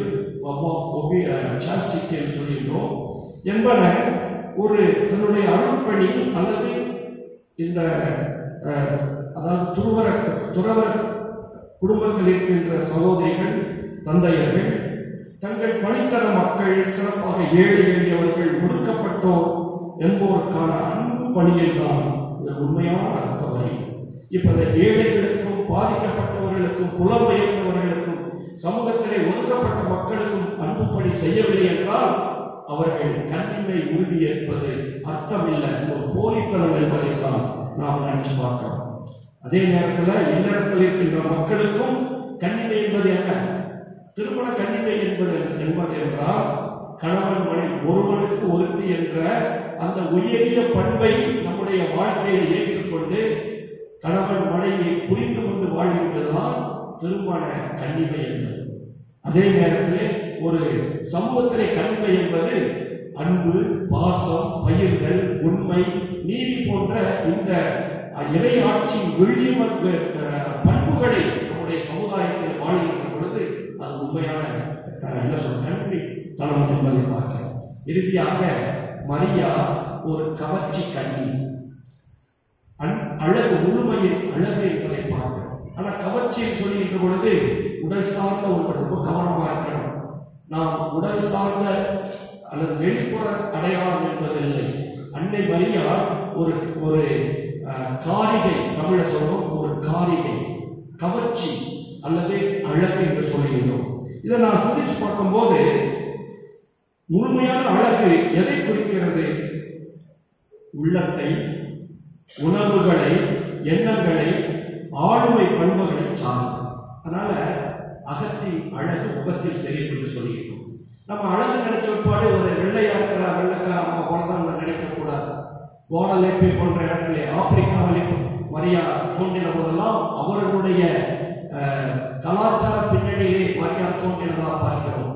சாஸ்டிக் என்று சொல்கின்றோம் என்பன ஒரு தன்னுடைய அருட்பணி அல்லது இந்த அஹ், அதாவது துருவர துறவர குடும்பத்தில் இருக்கின்ற சகோதரிகள் தந்தையர்கள் தங்கள் பணித்தர மக்கள் சிறப்பாக ஏழை எளியவர்கள் ஒடுக்கப்பட்டோர் என்போருக்கான அன்பு பணியில் தான் இந்த உண்மையான அர்த்தம் வரை இப்ப இந்த ஏழைகளுக்கும் பாதிக்கப்பட்டவர்களுக்கும் புலம்பெயர்ந்தவர்களுக்கும் சமூகத்திலே ஒதுக்கப்பட்ட மக்களுக்கும் அன்பு பணி செய்யவில்லை என்றால் அவர்கள் கண்ணின்மை உறுதியேற்பது அர்த்தமில்லை ஒரு போலித்தனம் என்பதைத்தான் நாம் நினைச்சு பார்க்கிறோம் அதே நேரத்தில் இல்லறத்தில் இருக்கின்ற மக்களுக்கும் கண்ணிமை என்பது என்ன திருமண கண்ணிமை என்பது என்பது என்றால் கணவன் மனை ஒருவனுக்கு ஒருத்தி என்ற அந்த உயரிய பண்பை நம்முடைய வாழ்க்கையில் ஏற்றுக்கொண்டு கணவன் மனைவியை புரிந்து கொண்டு வாழ்கின்றதுதான் திருமண கண்ணிமை என்பது அதே நேரத்திலே ஒரு சமூகத்திலே கண்ணிமை என்பது அன்பு பாசம் பகிர்தல் உண்மை நீதி போன்ற இந்த இறை ஆட்சியின் விழிம பண்புகளை நம்முடைய சமுதாயத்தில் வாழ்கின்ற பொழுது அது உண்மையான அஹ், என்ன சொல்ற கண்ணிமை தனம் என்பதை பார்க்கிறோம் இறுதியாக மரியா ஒரு கவர்ச்சி கண்ணி அன்- அழகு முழுமையின் அழகு என்பதை பார்க்கிறோம் ஆனா கவர்ச்சியை சொல்லுகின்ற பொழுது உடல் சார்ந்த ஒன்று ரொம்ப கவனமா இருக்கணும் நாம் உடல் சார்ந்த அல்லது வெளிப்புற அடையாளம் என்பது இல்லை அன்னை மரியா ஒரு ஒரு அஹ், காரிகை தமிழ சொல்றோம் ஒரு காரிகை கவர்ச்சி அல்லது அழகு என்று சொல்லுகின்றோம் இதை நான் சிந்திச்சு பார்க்கும்போது முழுமையான அழகு எதை குறிக்கிறது உள்ளத்தை உணர்வுகளை எண்ணங்களை ஆளுமை பண்புகளை சார்ந்தது அதனால அகத்தின் அழகு முகத்தில் தெரியும் என்று சொல்லியிருக்கோம் நம்ம அழகு நினைச்ச பாடு ஒரு வெள்ளையா இருக்கிற வெள்ளைக்கார அம்மா போலதான் நம்ம நினைக்க கூடாது கோடலேப்பி போன்ற இடங்களே ஆப்பிரிக்காவிலே மரியா தோன்றின போதெல்லாம் அவர்களுடைய அஹ், கலாச்சார பின்னணியிலே மரியா தோன்றினதாக பார்க்கிறோம்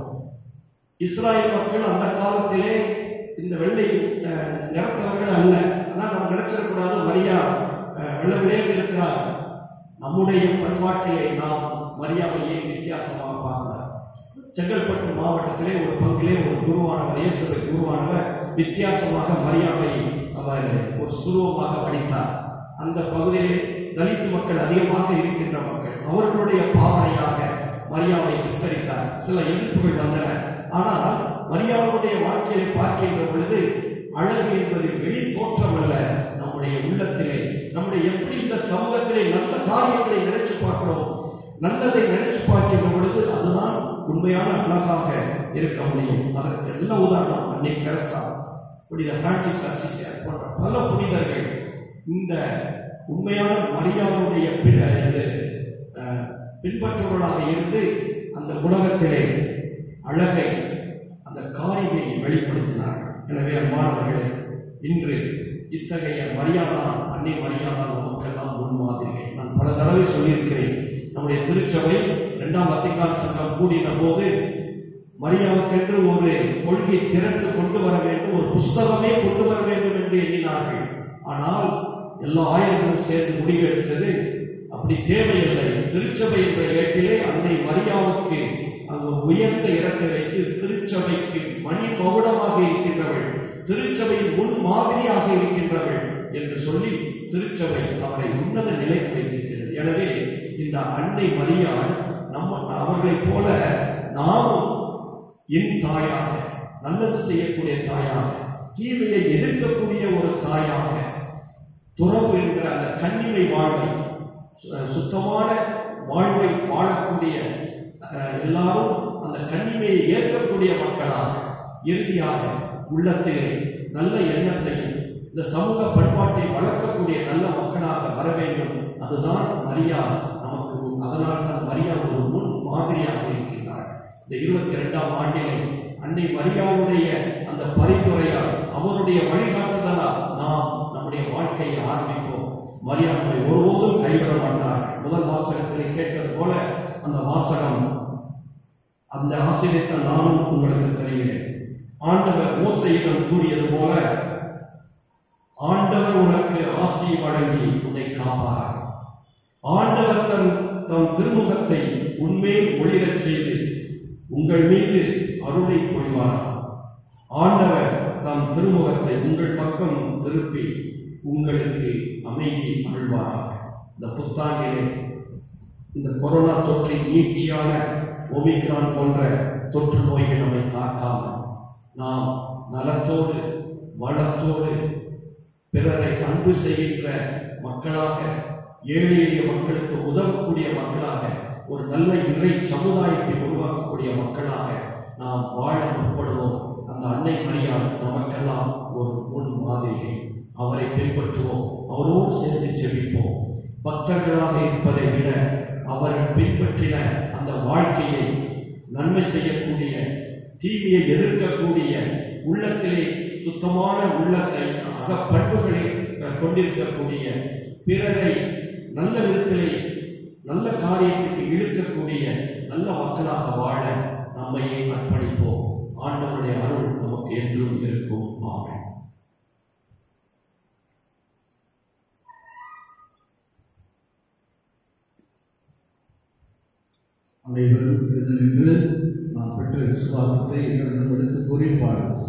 இஸ்ராயல் மக்கள் அந்த காலத்திலே இந்த வெள்ளை அஹ், நிறத்தவர்கள் அல்ல ஆனால் நாம் நினைச்சிடக்கூடாது மரியா அஹ், வெள்ளை விளையாட்டு இருக்கிறார் நம்முடைய பண்பாட்டிலே நாம் மரியாதை ஏன் வித்தியாசமாக பார்க்கலாம் செங்கல்பட்டு மாவட்டத்திலே ஒரு பங்கிலே ஒரு குருவானவர் இயேசுவை குருவானவர் வித்தியாசமாக மரியாதை அவர் ஒரு சுருவமாக படித்தார் அந்த பகுதியிலே தலித் மக்கள் அதிகமாக இருக்கின்ற மக்கள் அவர்களுடைய பாவனையாக மரியாதை சித்தரித்தார் சில எதிர்ப்புகள் வந்தன ஆனால் மரியாதையுடைய வாழ்க்கையை பார்க்கின்ற பொழுது அழகு என்பது வெளி தோற்றம் அல்ல நம்முடைய உள்ளத்திலே நம்முடைய எப்படி இந்த சமூகத்திலே நல்ல காரியங்களை நினைச்சு பார்க்கிறோம் நல்லதை நினைச்சு பார்க்கின்ற பொழுது அதுதான் உண்மையான அழகாக இருக்க முடியும் அதற்கு நல்ல உதாரணம் அன்னை தெரசா புனித பிரான்சிஸ் அசிசியார் போன்ற பல புனிதர்கள் இந்த உண்மையான மரியாதையுடைய பின் இது, அஹ், பின்பற்றுவர்களாக இருந்து அந்த உலகத்திலே அழகை அந்த காரிகையை வெளிப்படுத்தினார்கள் எனவே அன்பானவர்களே இன்று இத்தகைய மரியாதான் அன்னை மரியாதான் நமக்கெல்லாம் முன்மாதிரிகள் நான் பல தடவை சொல்லியிருக்கிறேன் நம்முடைய திருச்சபை இரண்டாம் வத்திக்கான் சங்கம் கூடின போது மரியாவுக்கென்று ஒரு கொள்கை திரண்டு கொண்டு வர வேண்டும் ஒரு புஸ்தகமே கொண்டு வர வேண்டும் என்று எண்ணினார்கள் ஆனால் எல்லா ஆயிரங்களும் சேர்ந்து முடிவெடுத்தது அப்படி தேவையில்லை திருச்சபை என்ற ஏட்டிலே அன்னை மரியாவுக்கு அங்கு ஒரு உயர்ந்த இடத்தை வைத்து திருச்சபைக்கு மணி மகுடமாக இருக்கின்றவள் திருச்சபையின் முன் மாதிரியாக இருக்கின்றவள் என்று சொல்லி திருச்சபை அவரை உன்னத நிலைக்கு வைத்திருக்கிறது எனவே இந்த அன்னை மரியாள் நம்ம அவர்களைப் போல நாமும் என் தாயாக நல்லது செய்யக்கூடிய தாயாக தீமையை எதிர்க்கக்கூடிய ஒரு தாயாக துறவு என்ற அந்த கண்ணிமை வாழ்வை சு- சுத்தமான வாழ்வை வாழக்கூடிய அஹ், எல்லாரும் அந்த கண்ணிமையை ஏற்கக்கூடிய மக்களாக இறுதியாக உள்ளத்திலே நல்ல எண்ணத்தையும் இந்த சமூக பண்பாட்டை வளர்க்கக்கூடிய நல்ல மக்களாக வர வேண்டும் அதுதான் மரியா நமக்கு முன். அதனால் தான் மரியா ஒரு முன் மாதிரியாக இருக்கின்றார் இந்த இருபத்தி இரண்டாம் ஆண்டிலே அன்னை மரியாளுடைய அந்த பரிந்துரையால் அவருடைய வழிகாட்டுதலால் நாம் நம்முடைய வாழ்க்கையை ஆரம்பிப்போம் மரியா நம்மை ஒருபோதும் கைவிட மாட்டார் முதல் வாசகத்திலே கேட்டது போல அந்த வாசகம் அந்த ஆசிரியத்தை நானும் உங்களுக்கு தருகிறேன் ஆண்டவர் மோசையிடம் கூறியது போல ஆண்டவர் உனக்கு ஆசி வழங்கி உன்னை காப்பார் ஆண்டவர் தன் தம் திருமுகத்தை உண்மையில் ஒளிரச் செய்து உங்கள் மீது அருளை பொழிவார் ஆண்டவர் தம் திருமுகத்தை உங்கள் பக்கம் திருப்பி உங்களுக்கு அமைதி அருள்வாராக இந்த புத்தாண்டிலே இந்த கொரோனா தொற்றின் நீட்சியான ஒமிக்ரான் போன்ற தொற்று நோய்கள் நம்மை தாக்காமல் நாம் நலத்தோடு வளத்தோடு பிறரை அன்பு செய்கின்ற மக்களாக ஏழை எளிய மக்களுக்கு உதவக்கூடிய மக்களாக ஒரு நல்ல இறை சமுதாயத்தை உருவாக்கக்கூடிய மக்களாக நாம் வாழ முற்படுவோம் அந்த அன்னை மரியாள் நமக்கெல்லாம் ஒரு முன் மாதிரி அவரை பின்பற்றுவோம் அவரோடு சேர்ந்து ஜெபிப்போம் பக்தர்களாக இருப்பதை விட அவர்கள் பின்பற்றின அந்த வாழ்க்கையை நன்மை செய்யக்கூடிய தீமையை எதிர்க்கக்கூடிய உள்ளத்திலே சுத்தமான உள்ளத்தை அகப்பண்புகளை கொண்டிருக்கக்கூடிய பிறரை நல்ல விதத்திலே நல்ல காரியத்துக்கு இழுக்கக்கூடிய நல்ல மக்களாக வாழ நம்மையே அர்ப்பணிப்போம் ஆண்டவருடைய அருள் நமக்கு என்றும் இருக்கும் ஆமென் அனைவரும் எழுந்து நின்று நாம் பெற்ற விசுவாசத்தை எங்களிடம் எடுத்து கூறி பாடுவோம்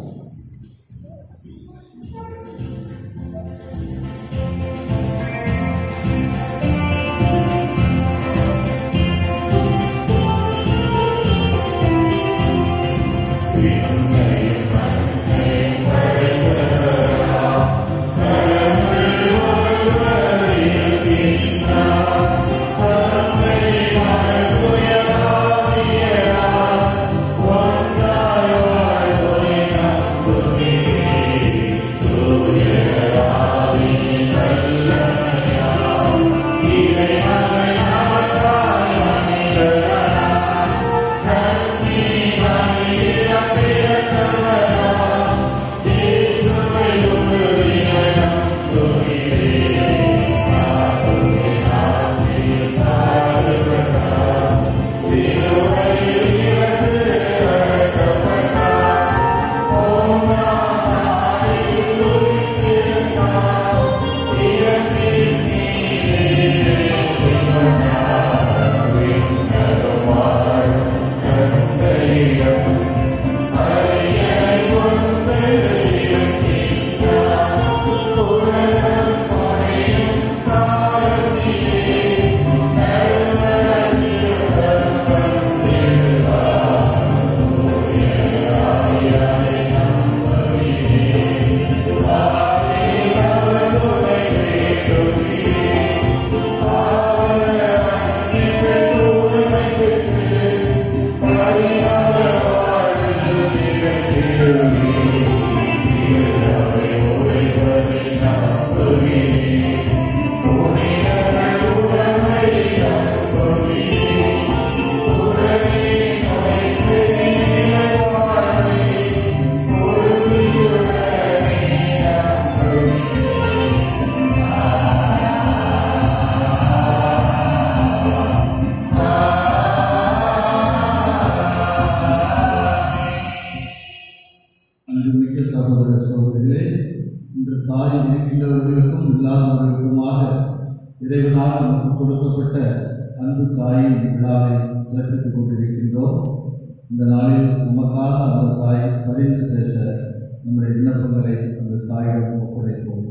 அன்புமிக்க சகோதர சகோதரிகளே இன்று தாய் இருக்கின்றவர்களுக்கும் இல்லாதவர்களுக்குமாக இறைவனால் நமக்கு கொடுக்கப்பட்ட அன்பு தாயின் விழாவை சிறப்பித்துக் கொண்டிருக்கின்றோம் இந்த நாளில் நமக்காக அந்த தாய் பரிந்து பேச நம்முடைய விண்ணப்பங்களை அந்த தாயிடம் ஒப்படைப்போம்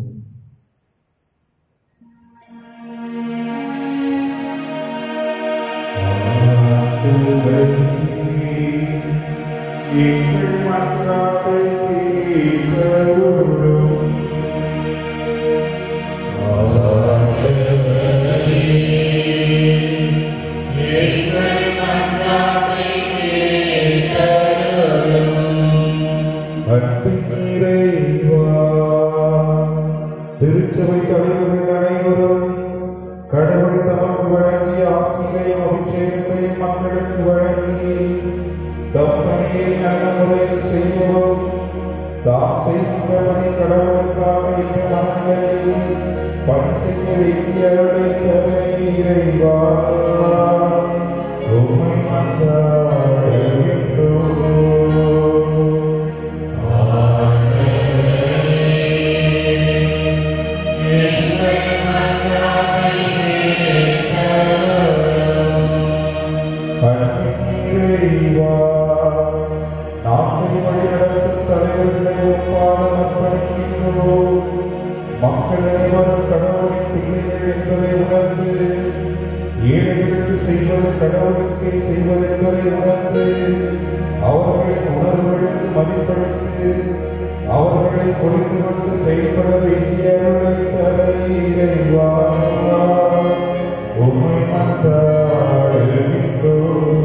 எங்கள் மன்றாட்டை கேட்டருளும். அன்பின் இறைவா, திருச்சபை தலைவர்கள் அனைவரும் கடவுள் தமக்கு வழங்கிய ஆசிரியையும் அபிஷேகத்தையும் மக்களுக்கு வழங்கி தம் பணியை நல்ல முறையில் செய்யவும் தாம் செய்கின்ற பணி கடவுளுக்காக என்ற மனநிலையில் பணி செய்ய வேண்டியவர்களை தர இறைவா உம்மை மன்றாடுகின்றோம் இறைவா நாட்டை வழிநடத்தும் தலைவர்களை ஒப்பாத அர்ப்பணிக்கின்றோம் மக்கள் அனைவரும் கடவுளின் பிள்ளைகள் என்பதை உணர்ந்து ஏழைகளுக்கு செய்வது கடவுளுக்கே செய்வது என்பதை உணர்ந்து அவர்களின் உணர்வுகளுக்கு மதிப்பளித்து அவர்களை புரிந்து கொண்டு செயல்பட வேண்டியவர்களை தர இறைவா உம்மை மன்றாடுகின்றோம்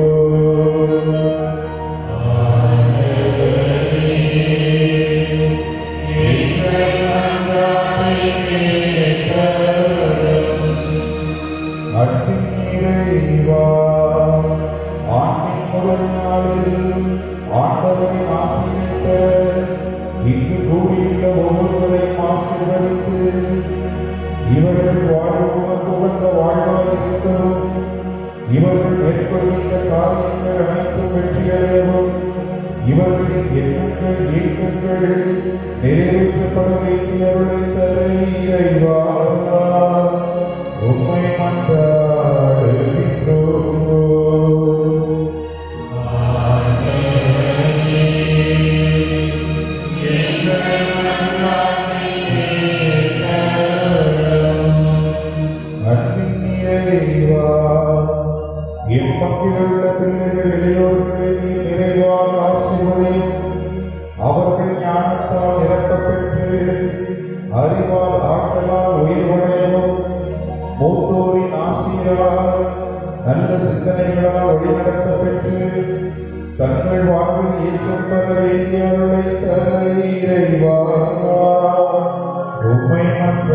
அன்பின் இறைவா ஆண்டின் முதல் நாளில் ஆண்டவரின் ஆசிரியத்த இங்கு கூடியுள்ள ஒவ்வொருவரையும் ஆசீர்வதித்து இவர்கள் வாழ்வு உனக்கு உகந்த வாழ்வாயிருக்கவும் இவர்கள் மேற்கொள்கின்ற காரியங்கள் அனைத்தும் வெற்றியடையவும் இவர்களின் எண்ணங்கள் இயக்கங்கள் நிறைவேற்றப்பட வேண்டியவர்களை தர இறைவா உம்மை மன்றாடுகின்றோம் அன்பின் இறைவா எப்பங்கில் உள்ள பிள்ளைகள் இளையோர்களை நீ நிறைவாக ஆசீர்வதியும் அவர்கள் ஞானத்தால் நிரப்பப்பெற்று அறிவால் ஆற்றலால் உயிர்வடையவும் மூத்தோரின் ஆசிரியரால் நல்ல சிந்தனைகளால் வழிநடத்த பெற்று தங்கள் வாழ்வில் ஏற்றம் பெற வேண்டியவர்களை தர இறைவா உம்மை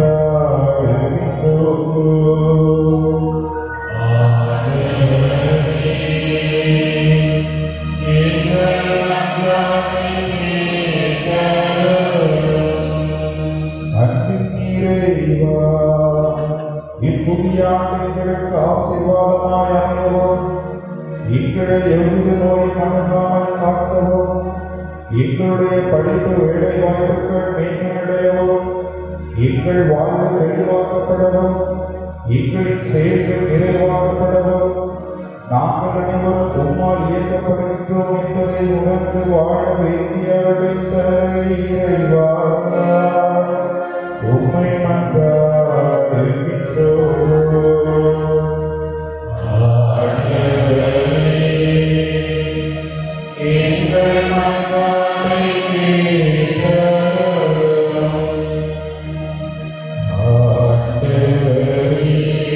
மன்றாடுகின்றோம் அன்பின் இறைவா இப்புதிய ஆண்டு எங்களுக்கு ஆசீர்வாதமாய் அமையவும் எங்களை எவ்வித நோய் மனதாமல் காக்கவும் எங்களுடைய படிப்பு வேலை வாய்ப்புகள் மேன்மையடையவும் எங்கள் வாழ்வு தெளிவாக்கப்படவும் எங்களின் செயல்கள் நிறைவாக்கப்படவும் நாங்கள் அனைவரும் உம்மால் இயக்கப்படுகின்றோம் என்பதை உணர்ந்து வாழ வேண்டியவர்களை தர இறைவா உம்மை மன்றாடுகின்றோம் எங்கள் மன்றாட்டை கேட்டருளும். ஆண்டவரே,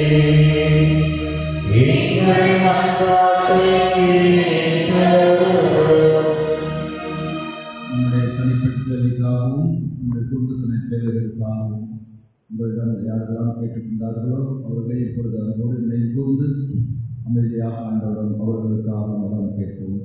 எங்கள் மன்றாட்டை கேட்டருளும். உங்களுடைய தனிப்பட்ட தேவைக்காகவும் உங்களுடைய குடும்பத்தினை தேவைகளுக்காகவும் உங்களிடம் யாரெல்லாம் கேட்டுக்கொண்டார்களோ அவர்களை இப்பொழுது அதோடு நினைவு கூர்ந்து அமைதியாக ஆண்டவரிடம் அவர்களுக்காக மனம் கேட்போம்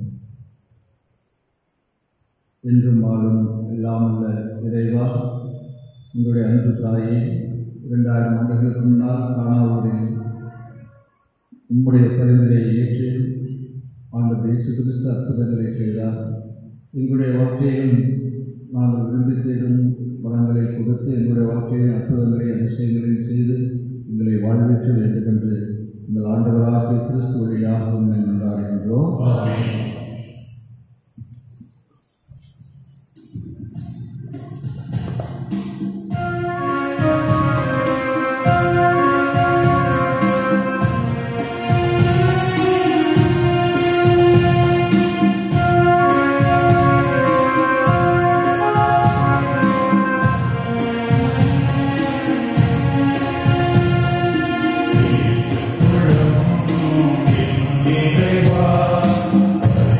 என்றும் வாழும் எல்லாம் உள்ள இறைவா உங்களுடைய அன்பு தாயை இரண்டாயிரம் ஆண்டுகளுக்கு முன்னால் காணாவூரில் உம்முடைய பரிந்துரையை ஏற்று ஆண்டவர் இயேசு கிறிஸ்து அற்புதங்களை செய்தார் எங்களுடைய வாழ்க்கையிலும் நாங்கள் விரும்பி தேடும் வளங்களை கொடுத்து எங்களுடைய வாழ்க்கையில் அற்புதங்களை அதிசயங்களையும் செய்து எங்களை வாழ்விக்க வேண்டும் என்று இந்த ஆண்டவராகிய கிறிஸ்து வழியாக உண்மை கொண்டாடுகின்றோம் இறைவா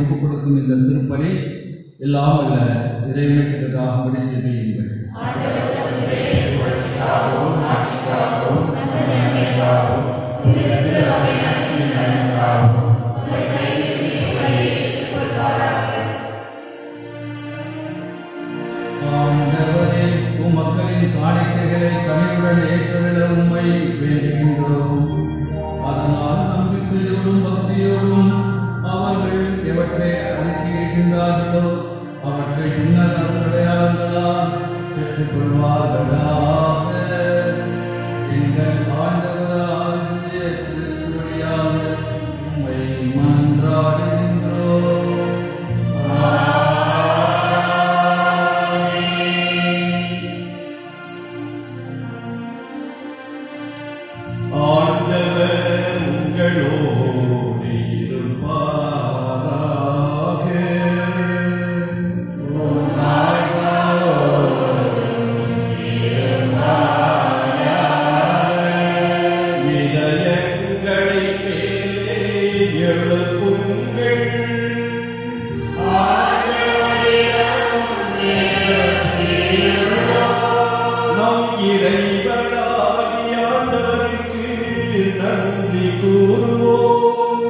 ஒப்புக் கொடுக்கும் இந்த திருப்பலி எல்லாம் அல்ல இறைவனுக்காக முடித்து செய்யுங்கள் ஆண்டவரே உம் மக்களின் காணிக்கைகளை கனிவுடன் ஏற்றுள்ள உம்மை வேண்டுகின்றோம் அதனால் நம்பிக்கையோடும் பக்தியோடும் அவர்கள் எவற்றை அறிக்கையிடுகின்றார்களோ அவற்றை பின்னர் அடையாளங்களால் பெற்றுக்கொள்வார்களாக எங்கள் ஆண்டவராகிய கிறிஸ்து வழியாக உம்மை மன்றாடுகின்றோம் ஆண்டவர் உங்களோடு இருப்பாராக இதயங்களை மேலே எழுப்புங்கள் நம் இறைவனாகிய ஆண்டவருக்கு நன்றி கூறுவோம்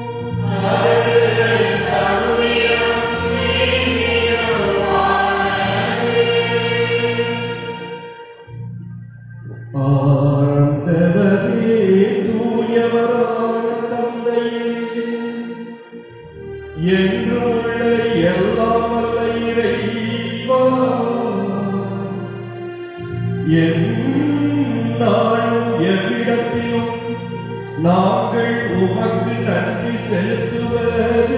ஆண்டவரே தூயவரான தந்தையே என்றுள்ள எல்லாம் வல்ல இறைவா எந்நாளும் எவ்விடத்திலும் நாங்கள் உமக்கு நன்றி செலுத்துவது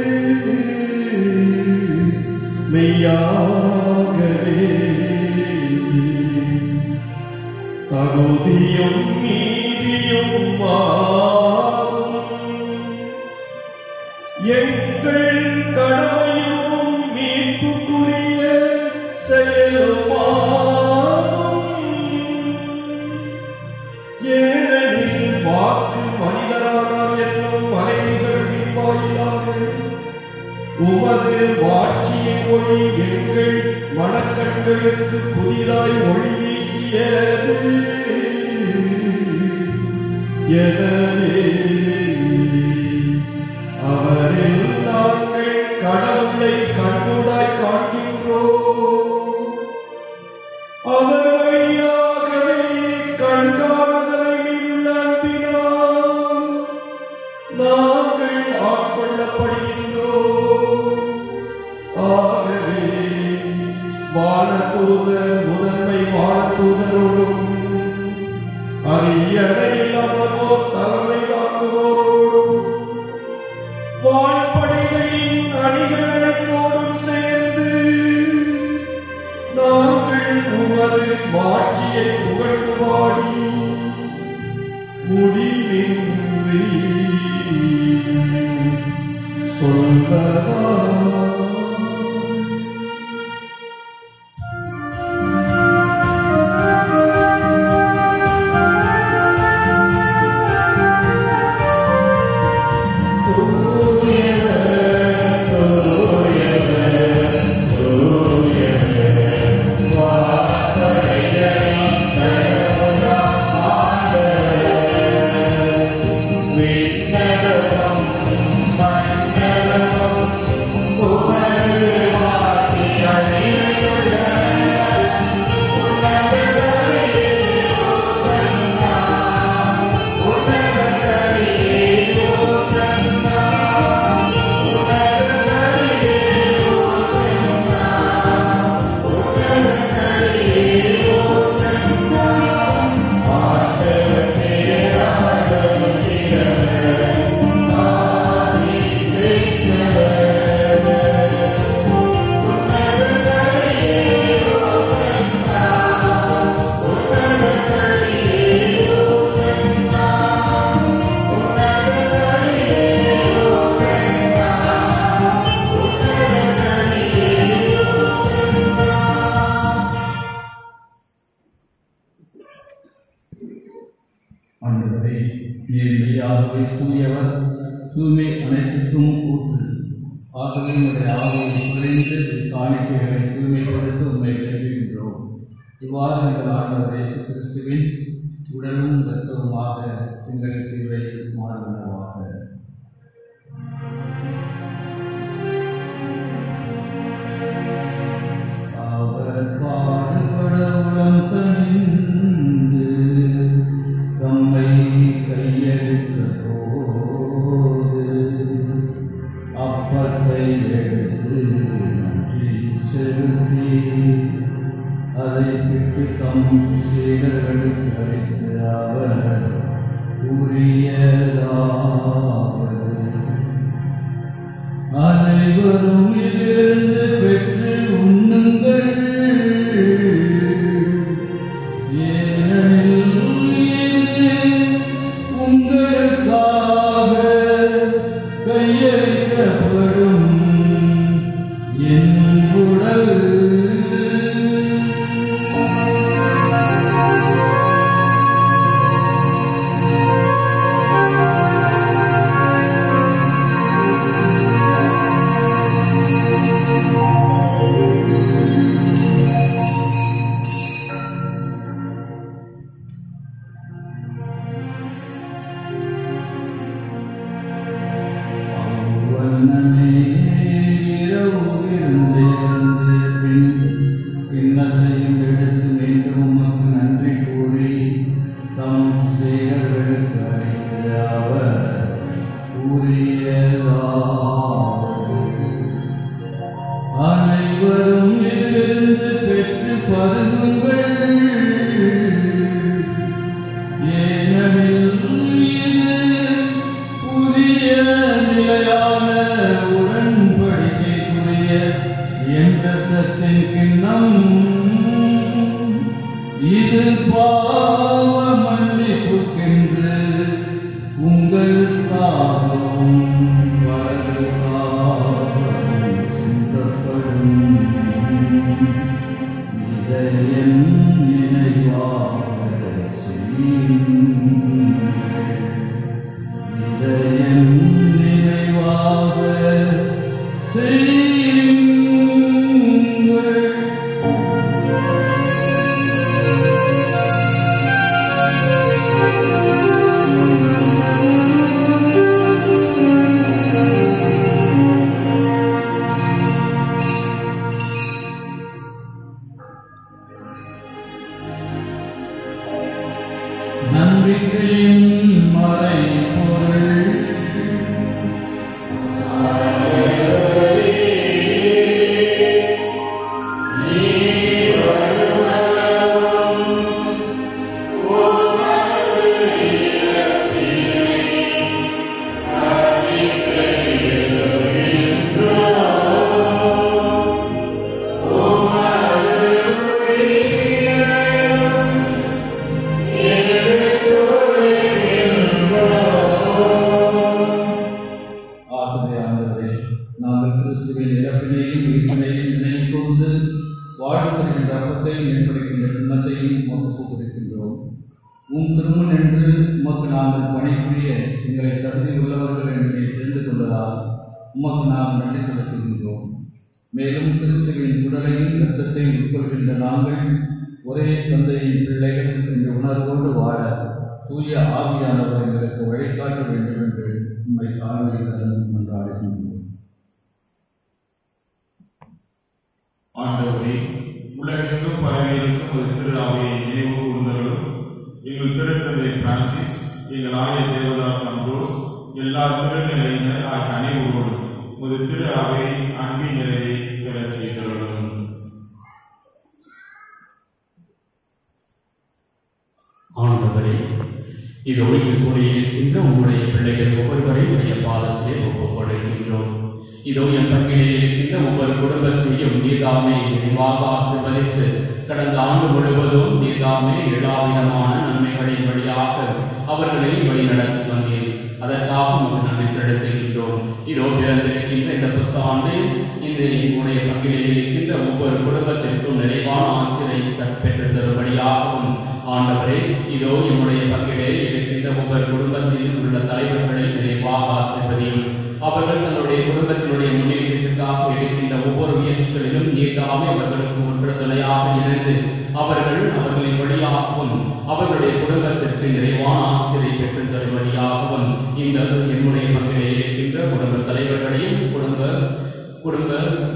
மெய்யாகவே தகுதியும் நீதியும் ஆகும் எங்கள் கடமையும் மீட்புக்குரிய செயலுமாகும் ஏனெனில் வாக்கு மனிதரானார் என்னும் மறைவுகளின் வாயிலாக உமது வாட்சியின் ஒளி எங்கள் மனக்கண்களுக்கு புதிதாய் ஒளி வீசியது எனவே அவரில் நாங்கள் கடவுளை கண்கூடாய் காண்கின்றோம் அவர் வழியாகவே கண்காணுதலை மீதுள்ள அன்பினால் நாங்கள் ஆட்கொள்ளப்படுகின்றோம் ஆகவே வானதூதர் முதன்மை வானதூதரோடும் அரியணையில் அமர்வோர் தலைமை தாங்குவோரோடும் வான்படைகளின் அணிகள் அனைத்தோடும் சேர்ந்து நாங்கள் உமது மாட்சியை புகழ்ந்து பாடி முடிவின்றி சொல்வதா ஆண்டவரே நீர் மெய்யாகவே தூயவர் தூய்மை அனைத்துக்கும் ஊற்று ஆகவே உடைய ஆவியை குறைந்து காணிக்கைகளை தூய்மைப்படுத்த உண்மை வேண்டுகின்றோம் இவ்வாறு எங்கள் ஆண்டவர் இயேசு கிறிஸ்துவின் உடலும் இரத்தவுமாக எங்களுக்கு இவை மாறுவனவாக அவர் பாடுபட உளம் கனிந்து தம்மை கையெழுத்த போது அப்பத்தை எடுத்து நன்றி செலுத்தி அதை பிட்டு தம் சீடர்களுக்கு அளித்து அவர் கூறியதாவது அனைவரும் இதிலிருந்து பெற்று உண்ணுங்கள் ஏனெனில் இது உங்களுக்காக கையளிக்கப்படும் என் உடல் அவ்வண்ணமே இரவு இருந்து இறந்து பின் கிண்ணத்தையும் எடுத்து மீண்டும் உமக்கு நன்றி கூறி தம் செயல்களுக்கு அழைத்து அவர் கூறியதாவது அனைவரும் இதிலிருந்து பெற்று பருகுங்கள் ஏனெனில் இது புதிய நிலையான உடன்படிக்கைக்குரிய என் ரத்தத்தின் கிண்ணம் இது பாவ மன்னிப்புக்கென்று உங்களுக்காகவும் பலருக்காகவும் சிந்தப்படும் இதை என் நினைவாக செய்யுங்கள் இதை என் நினைவாக செய்யுங்கள் நம்பிக்கையின் மறைபொருள் ஆகவே ஆண்டவரே நாங்கள் கிறிஸ்துவின் இறப்பினையும் உயிர்ப்பினையும் நினைப்போது வாழ்த்துகின்ற அப்பத்தையும் மேம்படுகின்ற எண்ணத்தையும் உமக்கு கொடுக்கின்றோம் உம் திருமண் என்று உமக்கு நாங்கள் பணிபுரிய எங்களை தகுதி உள்ளவர்கள் என்று நீர் தெரிந்து கொண்டதால் உமக்கு நாம் நன்றி செலுத்துகின்றோம் மேலும் கிறிஸ்துவின் உடலையும் இரத்தத்தையும் உட்கொள்கின்ற நாங்கள் ஒரே தந்தையின் பிள்ளைகள் என்ற உணர்வோடு வாழ தூய ஆவியானவர் எங்களுக்கு வழிகாட்ட வேண்டும் என்று உம்மை தாழ்மையுடன் கொண்டாடுகின்றோம் ஆண்டவரே உலகெங்கும் பரவியிருக்கும் ஒரு திரு அவையை நினைவு கூர்ந்தவர்களும் எங்கள் திருத்தந்தை பிரான்சிஸ் எங்கள் ஆய தேவதாஸ் அம்ரோஸ் எல்லா திருநிலையினர் ஆகிய அனைவரோடும் ஒரு திரு அவை அன்பின் நிறைவை பெறச் செய்தவர்களும் ஆண்டவரே இதோ இங்கு கூடியிருக்கின்ற உங்களுடைய பிள்ளைகள் ஒவ்வொருவரையும் உடைய பாதத்திலே ஒப்புக்கொடுக்கின்றோம் இதோ என் பங்கிலே இருக்கின்ற ஒவ்வொரு குடும்பத்தையும் நீர்தாமே விரிவாக ஆசிர்வதித்து கடந்த ஆண்டு முழுவதும் நீர்தாமே எல்லாவிதமான நன்மைகளின் வழியாக அவர்களை வழிநடத்தி வந்தேன் அதற்காக உங்களுக்கு நன்றி செலுத்துகின்றோம் இதோ பிறந்திருக்கின்ற இந்த புத்தாண்டு இந்த உங்களுடைய பங்கிலே இருக்கின்ற ஒவ்வொரு குடும்பத்திற்கும் நிறைவான ஆசிரியை பெற்று தரும்படியாகவும் ஆண்டவரே இதோ என்னுடைய பங்கிலே இருக்கின்ற ஒவ்வொரு குடும்பத்திலும் உள்ள தலைவர்களை நிறைவாக ஆசிர்வதியும் அவர்கள் தங்களுடைய குடும்பத்தினுடைய முன்னேற்ற முயற்சிகளிலும் நீதாமே அவர்களுக்கு ஒன்று துணையாக இணைந்து அவர்கள் அவர்களின் வழியாகவும் அவர்களுடைய குடும்பத்திற்கு நிறைவான ஆசிரியை பெற்றுத் தரும் வழியாகவும் இந்த என்னுடைய பங்கிலே இருக்கின்ற குடும்ப தலைவர்களையும் குடும்ப குடும்ப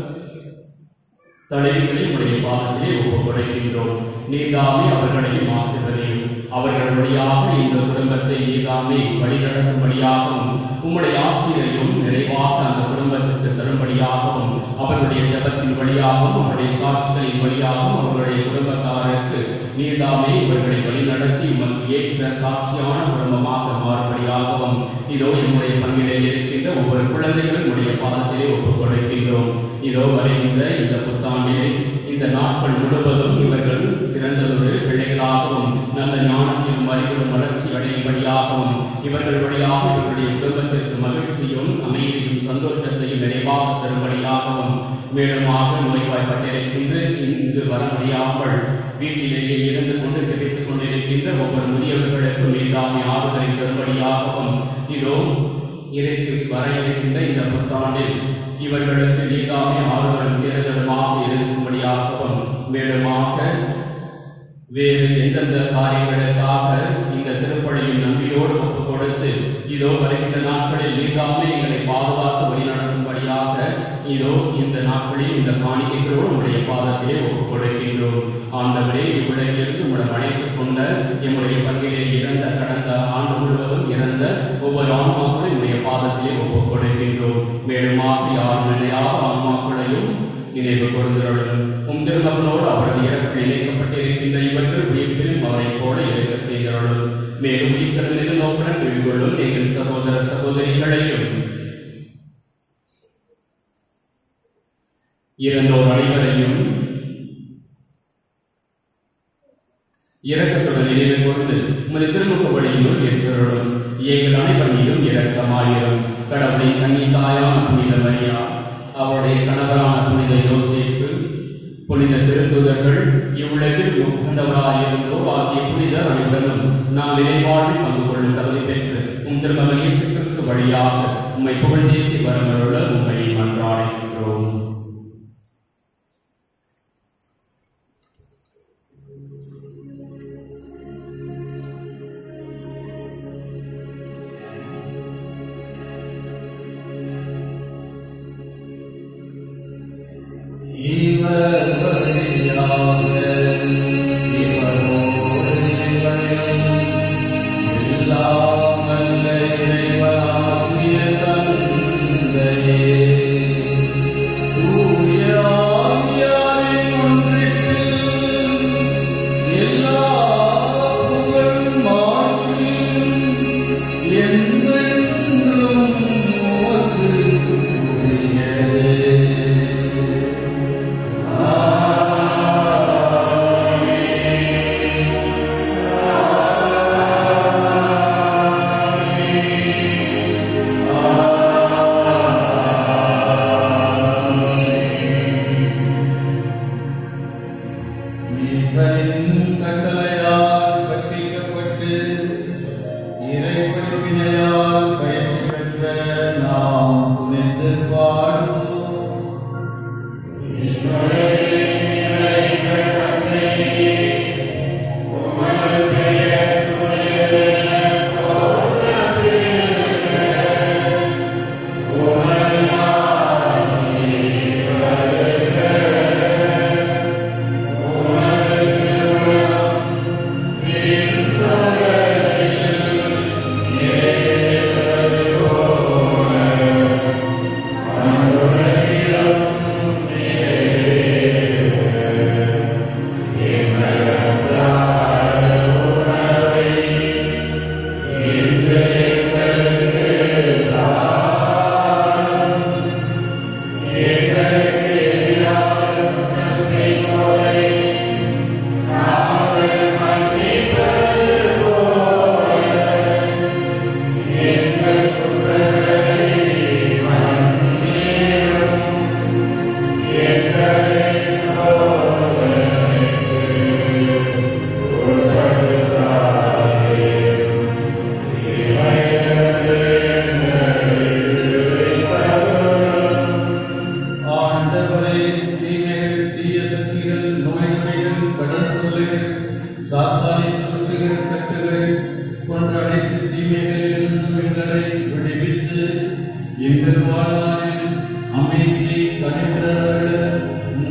தலைவிகளை உடைய பாதத்திலே ஒப்புக்கொடுக்கின்றோம் நீதாமே அவர்களையும் ஆசிர்வதையும் அவர்கள் வழியாக இந்த குடும்பத்தை நீதாமே வழிநடத்தும்படியாகவும் உம்முடைய ஆசிரியையும் நிறைவாக அந்த குடும்பத்திற்கு தரும்படியாகவும் அவர்களுடைய ஜபத்தின் வழியாகவும் அவருடைய சாட்சிகளின் வழியாகவும் அவர்களுடைய குடும்பத்தாருக்கு நீதாமே இவர்களை வழிநடத்தி உமக்கு ஏற்ற சாட்சியான குடும்பமாக மாறுபடியாகவும் இதோ என்னுடைய பங்கிலே இருக்கின்ற ஒவ்வொரு குழந்தைகளும் உடைய பாதத்திலே ஒப்புக் கொடுக்கின்றோம் இதோ வருகின்ற இந்த புத்தாண்டிலே இந்த நாட்கள் முழுவதும் இவர்கள் சிறந்ததொரு பிள்ளைகளாகவும் நல்ல ஞானத்திலும் அறிவிலும் வளர்ச்சி அடையும்படியாகவும் இவர்கள் வழியாக இவர்களுடைய குடும்பத்திற்கு மகிழ்ச்சியும் அமைதியும் சந்தோஷத்தையும் நிறைவாக தரும்படியாகவும் மேலுமாக நோய்வாய்ப்பட்டிருக்கின்ற இங்கு வர முடியாமல் வீட்டிலேயே இருந்து கொண்டு ஜெபித்துக் கொண்டிருக்கின்ற ஒவ்வொரு முதியவர்களுக்கும் மீதாமே ஆறுதலை தரும்படியாகவும் இதோ இருக்கு வர இருக்கின்ற இந்த புத்தாண்டில் இவர்களுக்கு நீதாமே ஆறுதலும் தேர்தலுமாக இருக்கும்படியாகவும் மேலுமாக வேறு எந்தெந்த காரியங்களுக்காக இந்த திருப்பலியின் நம்பியோடு ஒப்புக் கொடுத்து இதோ வருகின்ற நாட்களில் நீதாமே எங்களை பாதுகாத்து வழிநடத்தும்படியாக இதோ இந்த நாட்களில் இந்த காணிக்கைகளோடு உடைய பாதத்திலே ஒப்புக் கொடுக்கின்றோம் ஆண்டவரே இவ்வுலகிலிருந்து உங்களை அழைத்துக் கொண்ட எம்முடைய பங்கிலே இறந்த கடந்த ஆண்டு முழுவதும் இறந்த ஒவ்வொரு ஆன்மாக்களும் என்னுடைய பாதத்திலே ஒப்புக் கொடுக்கின்றோம் மேலுமாக யாரும் நினையாத ஆன்மாக்களையும் நினைவு கூர்ந்தருளும் உம் திருமகனோடு அவரது இறப்பில் இணைக்கப்பட்டிருக்கின்ற இவர்கள் உயிர்ப்பிலும் அவரைப் போல இருக்கச் செய்தருளும் மேலும் உயிர்த்தலும் எதிர்நோக்குடன் கொள்ளும் எங்கள் சகோதர சகோதரிகளையும் இறந்தோர் அனைவரையும் இரக்கத்துடன் நினைவு கூர்ந்து உமது திருமுக வழியினுள் ஏற்றருளும் எங்கள் அனைவர் மீதும் இரக்கமாயிரும் கடவுளின் கன்னி தாயான புனித மரியா அவருடைய கணவரான புனித யோசேப்பு புனித திருத்துதர்கள் இவ்வுலகில் உகந்தவராயிருந்தோர் ஆகிய புனிதர் அனைவரும் நாம் நிலைவாழ்வில் பங்கு கொள்ளும் தகுதி பெற்று உம் திருமகன் இயேசு கிறிஸ்து வழியாக உம்மை புகழ்ந்தேத்தி வரமருள உம்மை மன்றாடுகின்றோம் இவர் வழியாக இவரோடு இவரில் எல்லாம் வல்ல இறைவனாகிய தந்தையே, தூய ஆவியாரின் ஒன்றிப்பில் எல்லா புகழும் மாட்சியும் என்றென்றும் உமக்கு உரியதே. மீட்பரின் கட்டளையால் கற்பிக்கப்பட்டு இறைவழிவினையால் பயிற்சி பெற்ற நாம் துணிந்து பாடுவோம் Amen.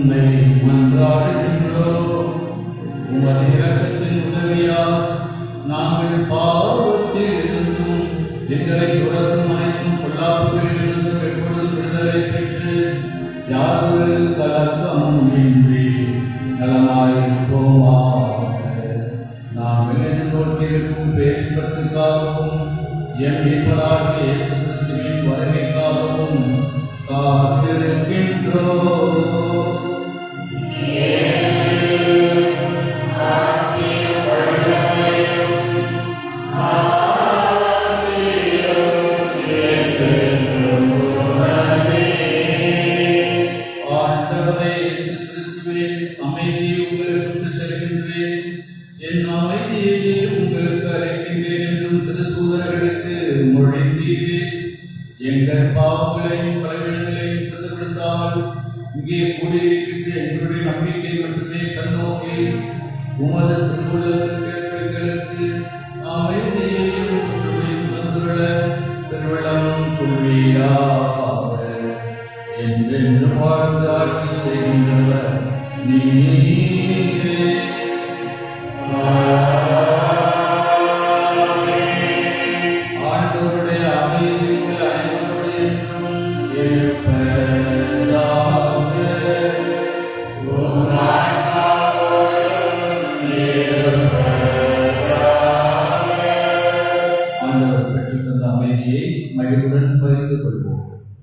உம்மை மன்றாடுகின்றோம் உமது இரக்கத்தின் உதவியால் நாங்கள் பாவத்தில் இருந்தும் எங்களை தொடர்ந்தும் அனைத்தும் பொல்லாப்புகளில் இருந்து எப்பொழுது விடுதலை பெற்று யாதொரு கலக்கமும் இன்றி நலமாயிருப்போமாக நாங்கள் எதிர்நோக்கியிருக்கும் பேரின்பத்துக்காகவும் எம் மீட்பராகிய இயேசு கிறிஸ்துவின் வருகைக்காகவும் காத்திருக்கின்றோம் ஆண்டவரே இயேசு கிறிஸ்துவே அமைதியை உங்களுக்கு கொண்டு செல்கின்றேன் என் அமைதியை உங்களுக்கு அளிக்கின்றேன் என்றும் திருத்தூதர்களுக்கு மொழிந்தீரே எங்கள் பாவங்களையும் பலவீனங்களையும் பிரதிபலித்தாமல் இங்கே கூடியிருக்கின்ற எங்களுடைய நம்பிக்கை மட்டுமே கண்ணோக்கி உமது திருவுள்ளத்திற்கு எங்களுக்கு அமைதியையும் ஒற்றுமையும் தந்துள்ள திருவிழம் கொள்வீராக என்றென்று வாழ்ந்து ஆட்சி செய்கின்றவர் நீரே ஆண்டவருடைய அமைதிக்கு அனைவருடைய ஆண்டவர் பெற்றுத் தந்த அமைதியை மகிழ்வுடன் பகிர்ந்து கொள்வோம்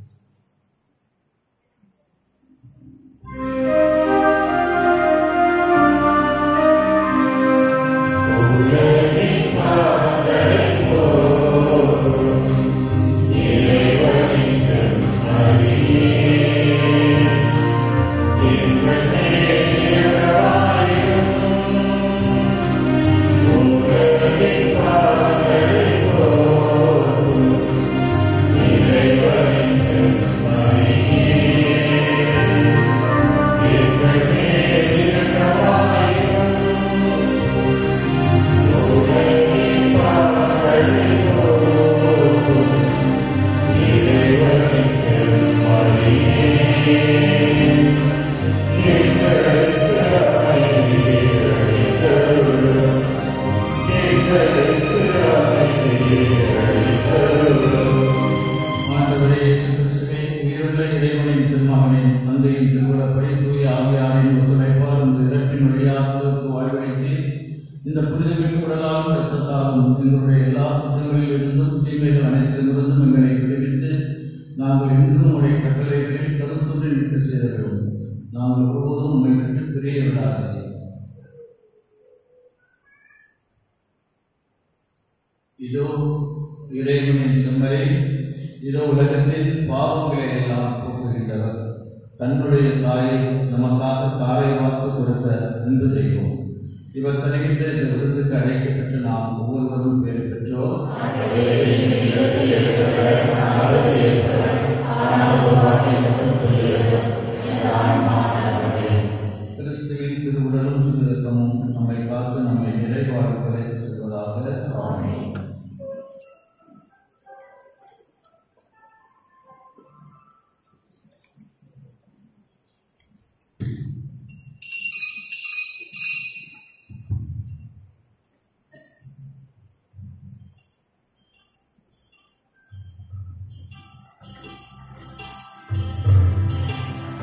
ஆண்டவரே இயேசு கிறிஸ்துவே உயிருள்ள இறைவனின் திருமகனே தந்தையின் திருவுளப்படி தூய ஆவியாரின் ஒத்துழைப்பால் இந்த இறப்பின் வழியாக உங்களுக்கு வாழ்வழித்து இந்த புனிதமின் உடலாலும் இரத்தத்தாலும் எங்களுடைய எல்லா குற்றங்களிலிருந்தும் தீமைகள் அனைத்திலிருந்தும் எங்களை விடுவித்து நாங்கள் இன்றும் உடைய கட்டளைகளில் கருத்துடன் நிற்க செய்தோம் நாங்கள் ஒருபோதும் உண்மை விட்டு பிரிய விடாதே இதோ இறைவனின் செம்மறி இதோ உலகத்தின் பாவங்களை எல்லாம் போக்குகின்றவர் தன்னுடைய தாயை நமக்காக தாரை வார்த்து கொடுத்த அன்பு தெய்வம் இவர் தருகின்ற இந்த விருதுக்கு அழைக்கப்பட்டு நாம் ஒவ்வொருவரும் பேர் பெற்றோர் கிறிஸ்துவின் திருவுடலும் திருத்தமும் நம்மை காத்து நம்மை நிறைவாழ்வு கலைத்து செல்வதாக ஆமென் ஆ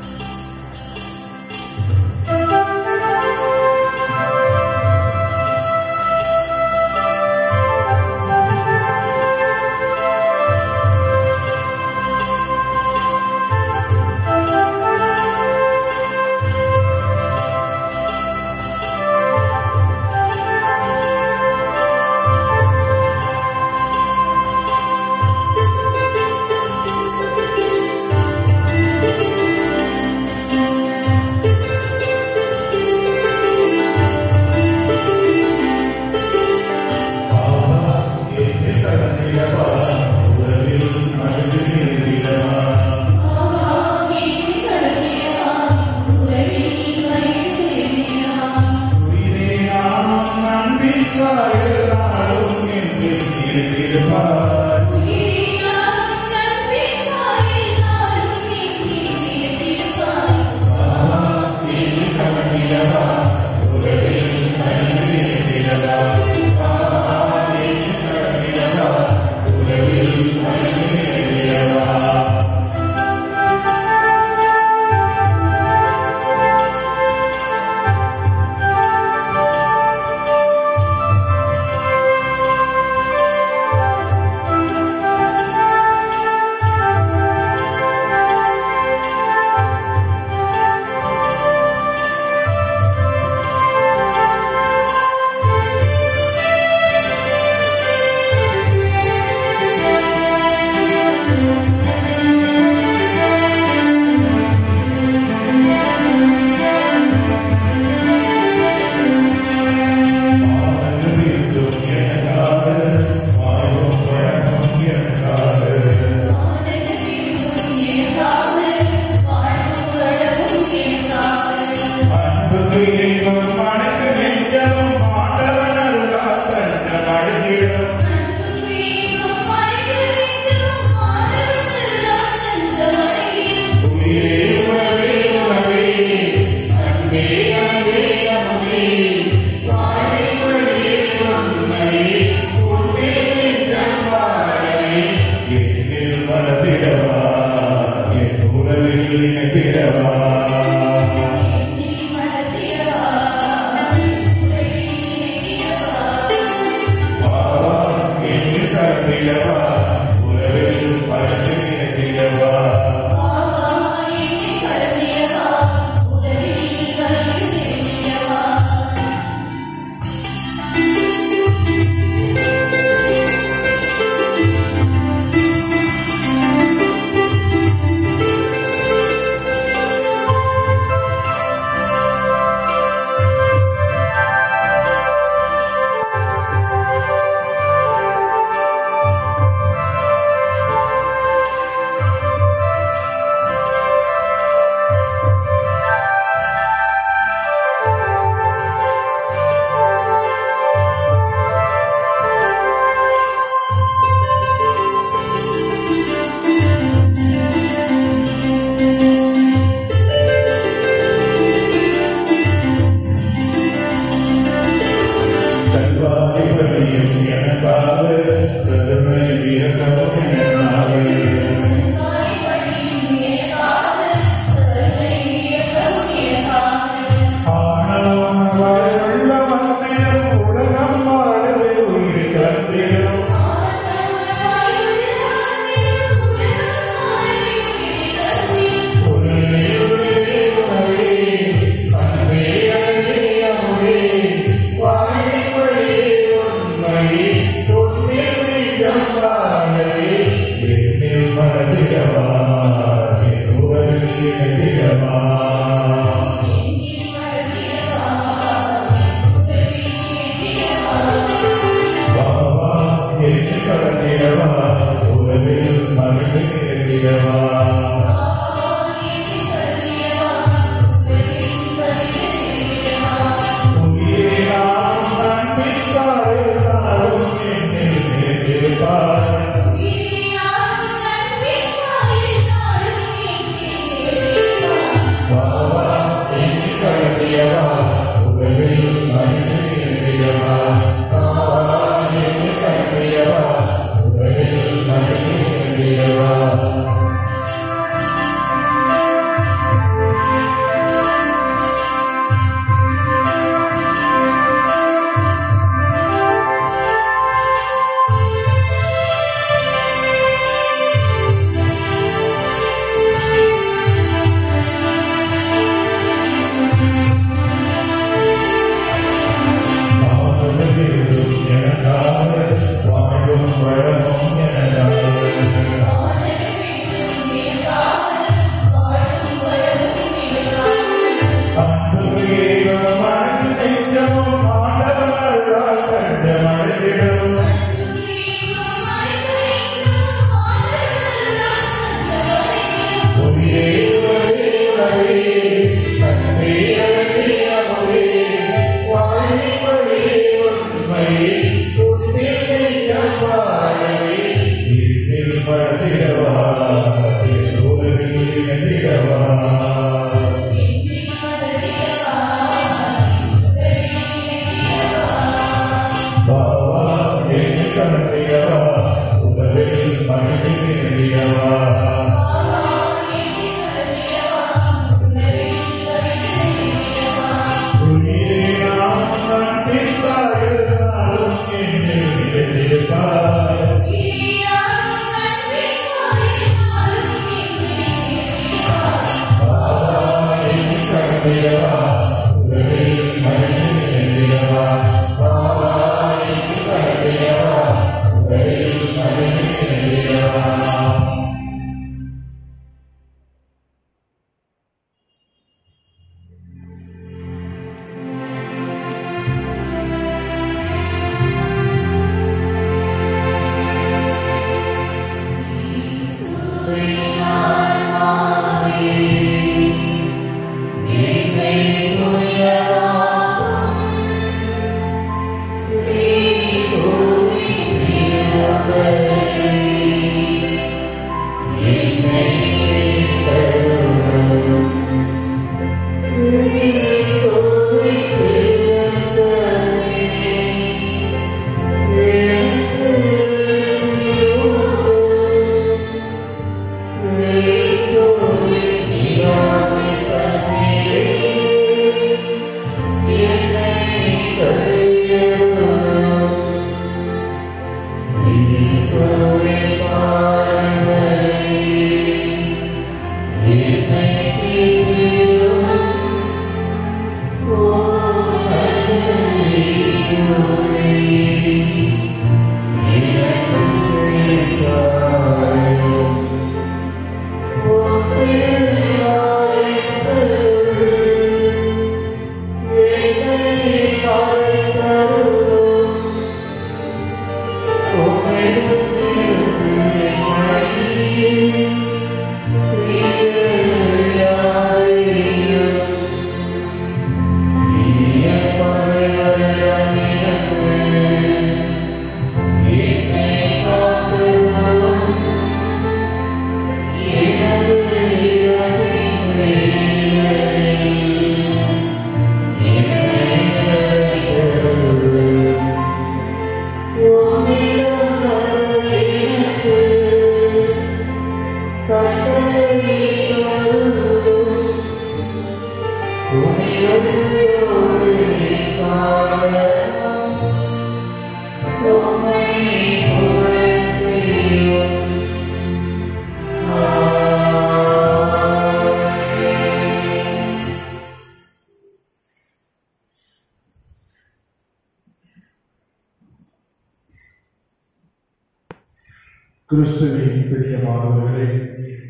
கிறிஸ்துவின் பிரியமானவர்களே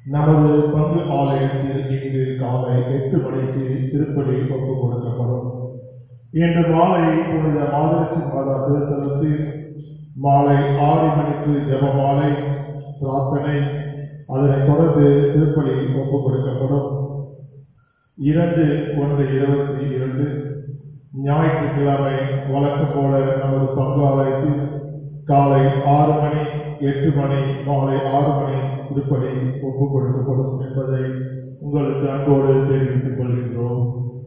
நமது பங்கு ஆலயத்தில் இங்கு காலை எட்டு மணிக்கு திருப்பலி ஒப்பு கொடுக்கப்படும் இன்று மாலை புனித மாதரசி மாதா திருத்தலத்தில் மாலை ஆறு மணிக்கு ஜெபமாலை பிரார்த்தனை அதனைத் தொடர்ந்து திருப்பலி ஒப்பு கொடுக்கப்படும் இரண்டு ஒன்று இருபத்தி இரண்டு ஞாயிற்றுக்கிழமை வழக்கம் போல நமது பங்கு ஆலயத்தில் காலை ஆறு மணி எட்டு மணி மாலை ஆறு மணி திருப்பலி ஒப்பு கொடுக்கப்படும் என்பதை உங்களுக்கு அன்போடு தெரிவித்துக் கொள்கின்றோம்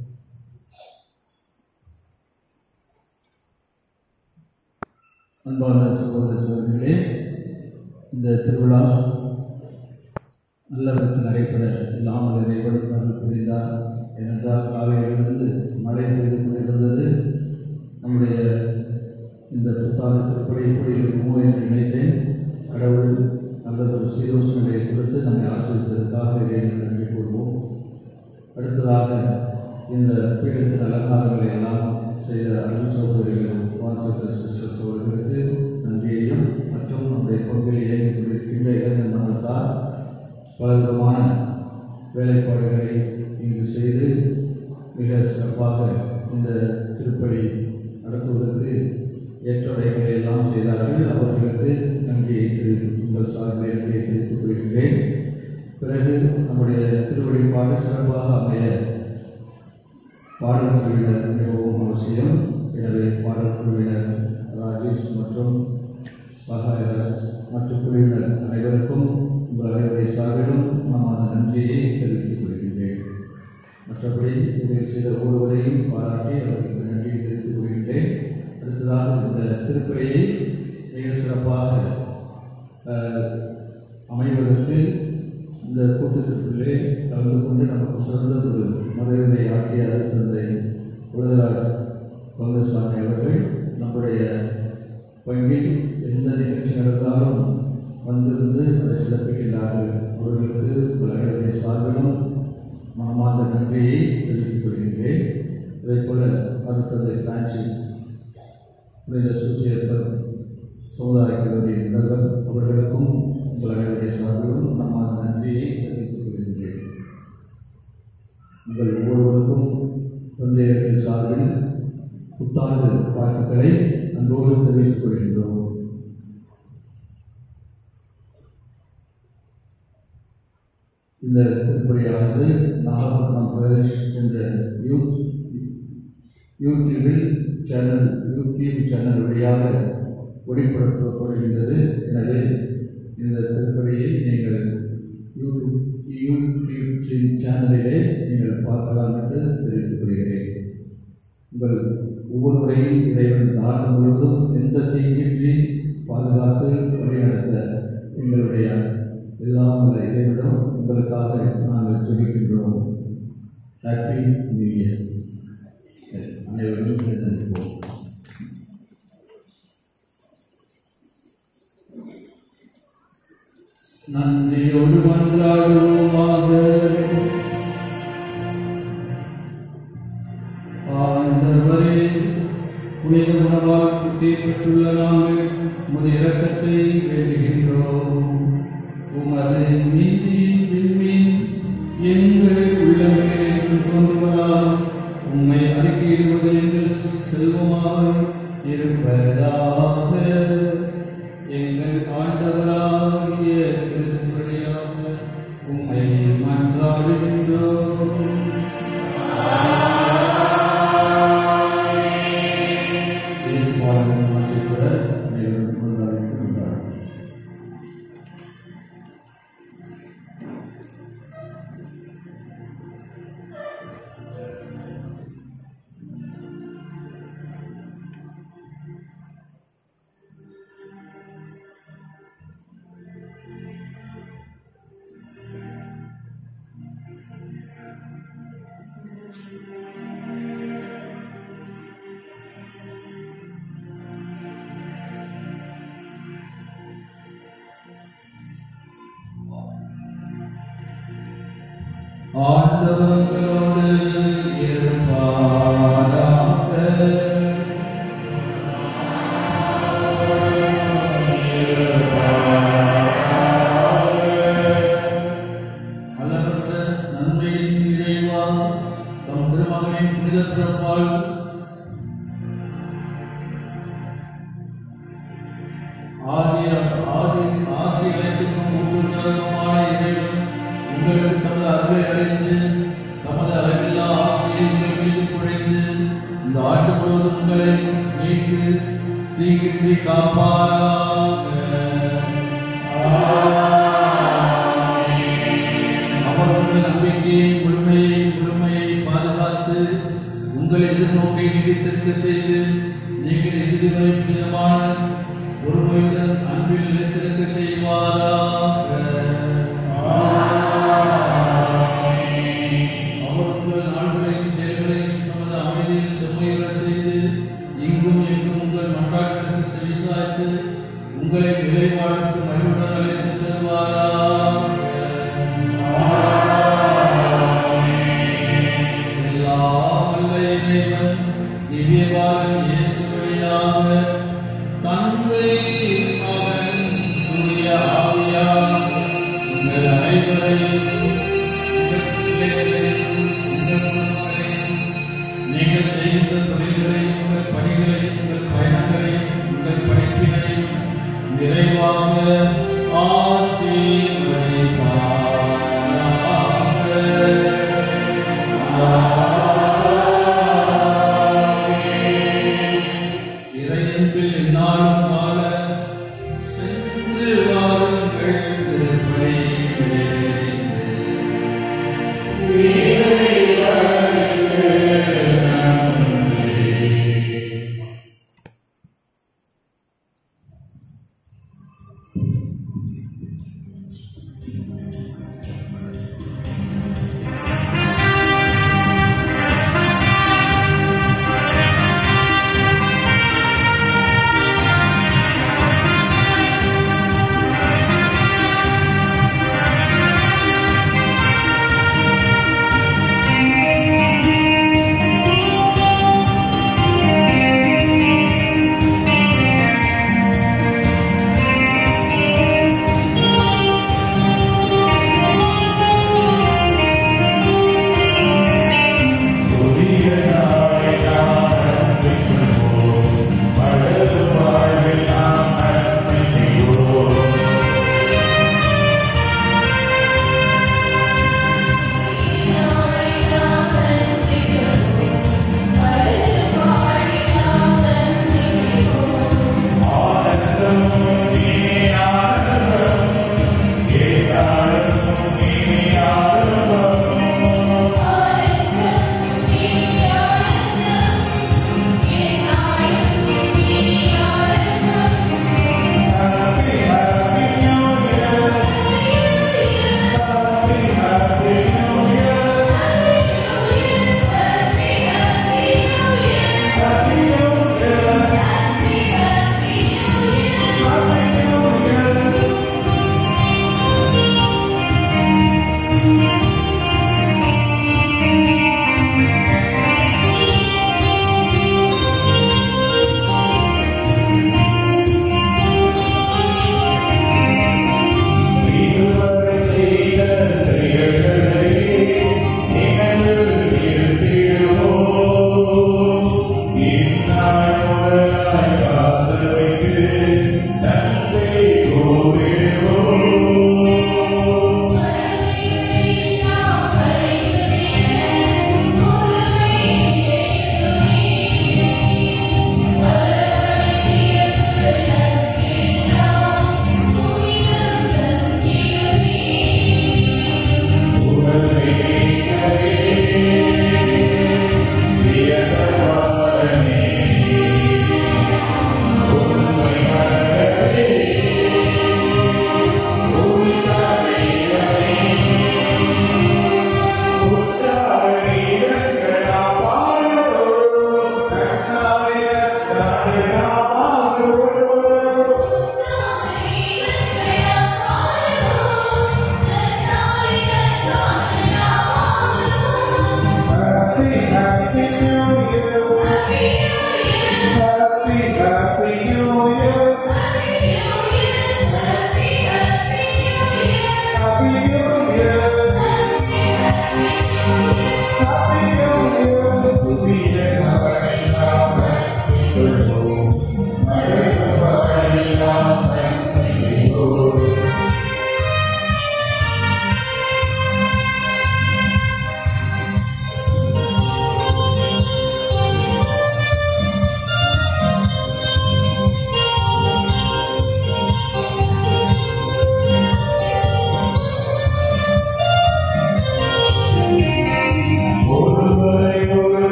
அன்பார்ந்த சகோதர சகோதரிகளே இந்த திருவிழா நல்ல விதத்தில் நடைபெற இல்லாமல் இறைவன் அருள் புரிந்தார் ஏனென்றால் காலையிலிருந்து மழை பெய்து கொண்டிருந்தது நம்முடைய இந்த புத்தாண்டு திருப்பலி எப்படி இருக்குமோ என்று நினைத்தேன் கடவுள் நல்லதொரு சீரோசனையை கொடுத்து நம்மை ஆசிரியத்ததற்காக இறைவன் நன்றி கூறுவோம் அடுத்ததாக இந்த பீடத்தின் அலங்காரங்களை எல்லாம் செய்த அருள் சகோதரிகள் வாட்ஸ்அப் சிஸ்டர்ஸ் அவர்களுக்கு நன்றியையும் மற்றும் நம்முடைய பங்கில் இயங்கிக் கொண்டிருக்கின்ற இளைஞர் மன்றத்தார் பலவிதமான வேலைப்பாடுகளை இங்கு செய்து மிக சிறப்பாக இந்த திருப்பலி நடத்துவதற்கு ஏற்றவைகளை எல்லாம் செய்தார்கள் அவர்களுக்கு நன்றியை தெரிவித்து உங்கள் சார்பில் நன்றியை தெரிவித்துக் கொள்கின்றேன் பிறகு நம்முடைய திருவழிப்பாடு சிறப்பாக அமைய பாடல் குழுவினர் மிகவும் அவசியம் எனவே பாடல் குழுவினர் ராஜேஷ் மற்றும் சகாயராஜ் மற்றும் குழுவினர் அனைவருக்கும் உங்கள் அனைவருடைய சார்பிலும் நாம் அந்த நன்றியை தெரிவித்துக் கொள்கின்றேன் மற்றபடி உதவி செய்த ஒருவரையும் பாராட்டி அவர்களுக்கு நன்றியை தெரிவித்துக் கொள்கின்றேன் அடுத்ததாக இந்த திருப்பலியை மிக சிறப்பாக அஹ், அமைவதற்கு இந்த கூட்டத்திற்குள்ளே கலந்து கொண்டு நமக்கு சிறந்த ஒரு மதவினை ஆற்றிய தந்தை உலகராஜ் பங்கசாமி அவர்கள் நம்முடைய பங்கில் எந்த நிகழ்ச்சி நடந்தாலும் வந்திருந்து அதை சிறப்பிக்கின்றார்கள் அவர்களுக்கு உங்கள் அனைவருடைய சார்பிலும் மனமார்ந்த நன்றியை தெரிவித்துக் கொள்கின்றேன் இதே போல மருத்துவத்தை பிரான்சிஸ் புனித சுச்சியப்பர் சமுதாய கல்லூரியின் முதல்வர் அவர்களுக்கும் உங்கள் அனைவருடைய சார்பிலும் மனமார்ந்த நன்றியை தெரிவித்துக் கொள்கின்றேன் உங்கள் ஒவ்வொருவருக்கும் தந்தையர்கள் சார்பில் புத்தாண்டு வாழ்த்துக்களை அன்போடு தெரிவித்துக் கொள்கின்றோம் இந்த திருப்பலியானது நாகப்பட்டினம் பேரிஷ் என்ற யூத் யூடியூபில் சேனல் யூடியூப் சேனல் வழியாக ஒளிபரப்பப்படுகின்றது எனவே இந்த திருப்பலியை நீங்கள் யூடியூப் யூடியூப் சேனலிலே நீங்கள் பார்க்கலாம் என்று தெரிவித்துக் கொள்கிறேன் உங்கள் ஒவ்வொருவரையும் இறைவன் இந்த ஆண்டு முழுவதும் எந்த தீங்கின்றி பாதுகாத்து வழிநடத்த எங்களுடைய எல்லாம் உள்ள இறைவனும் உங்களுக்காக நாங்கள் ஜெபிக்கின்றோம் ஹாப்பி நியூ இயர் அனைவரும் எழுந்திருப்போம் நன்றியோடு மன்றாடுவோமாக ஆண்டவரே புனித உணவால் புத்தி பெற்றுள்ள நாங்கள் உமது இரக்கத்தை வேண்டுகின்றோம் உமது நீதி விண்மீன் எங்கள் உள்ளங்களில் தோன்றுவதால் உம்மை அறிக்கையிடுவது எங்கள் செல்வமாக இருப்பதாக எங்கள் ஆண்டவராகிய கிறிஸ்து வழியாக உம்மை மன்றாடுகின்றோம் இயேசுவாவின் ஆசைப்பட அனைவரும் கொண்டாடுகின்றார் ஆண்டவர்களோடு இருப்பாராக மரியாதையின் புனித பிறப்பால் ஆகிய ஆதி ஆசி அனைத்துக்கும் ஊற்றுகிறதுமான இறைவன் உங்களுக்கு தமது அருளை அடைந்து தமது அளவில்லா ஆசையை உங்கள் மீது குழைந்து இந்த ஆண்டு முழுவதும் உங்களை மீட்டு தீங்கின்றி காப்பாராக அவர் உங்கள் நம்பிக்கையை முழுமையை முழுமையை பாதுகாத்து உங்கள் எதிர்நோக்கை நீடித்திருக்க செய்து நீங்கள் எதிர்வரை புனிதமான பொறுமையுடன் அன்பில் நிலைத்திருக்க செய்வாராக அவர் உங்கள் நாள்களையும் செயல்களையும் தமது அமைதியில் செம்மையுற செய்து இங்கும் எங்கும் உங்கள் மன்றாட்டுக்கு செவிசாய்த்து உங்களை விளைவாழ்வுக்கு மகிழ்வுடன் அழைத்து செல்வாராக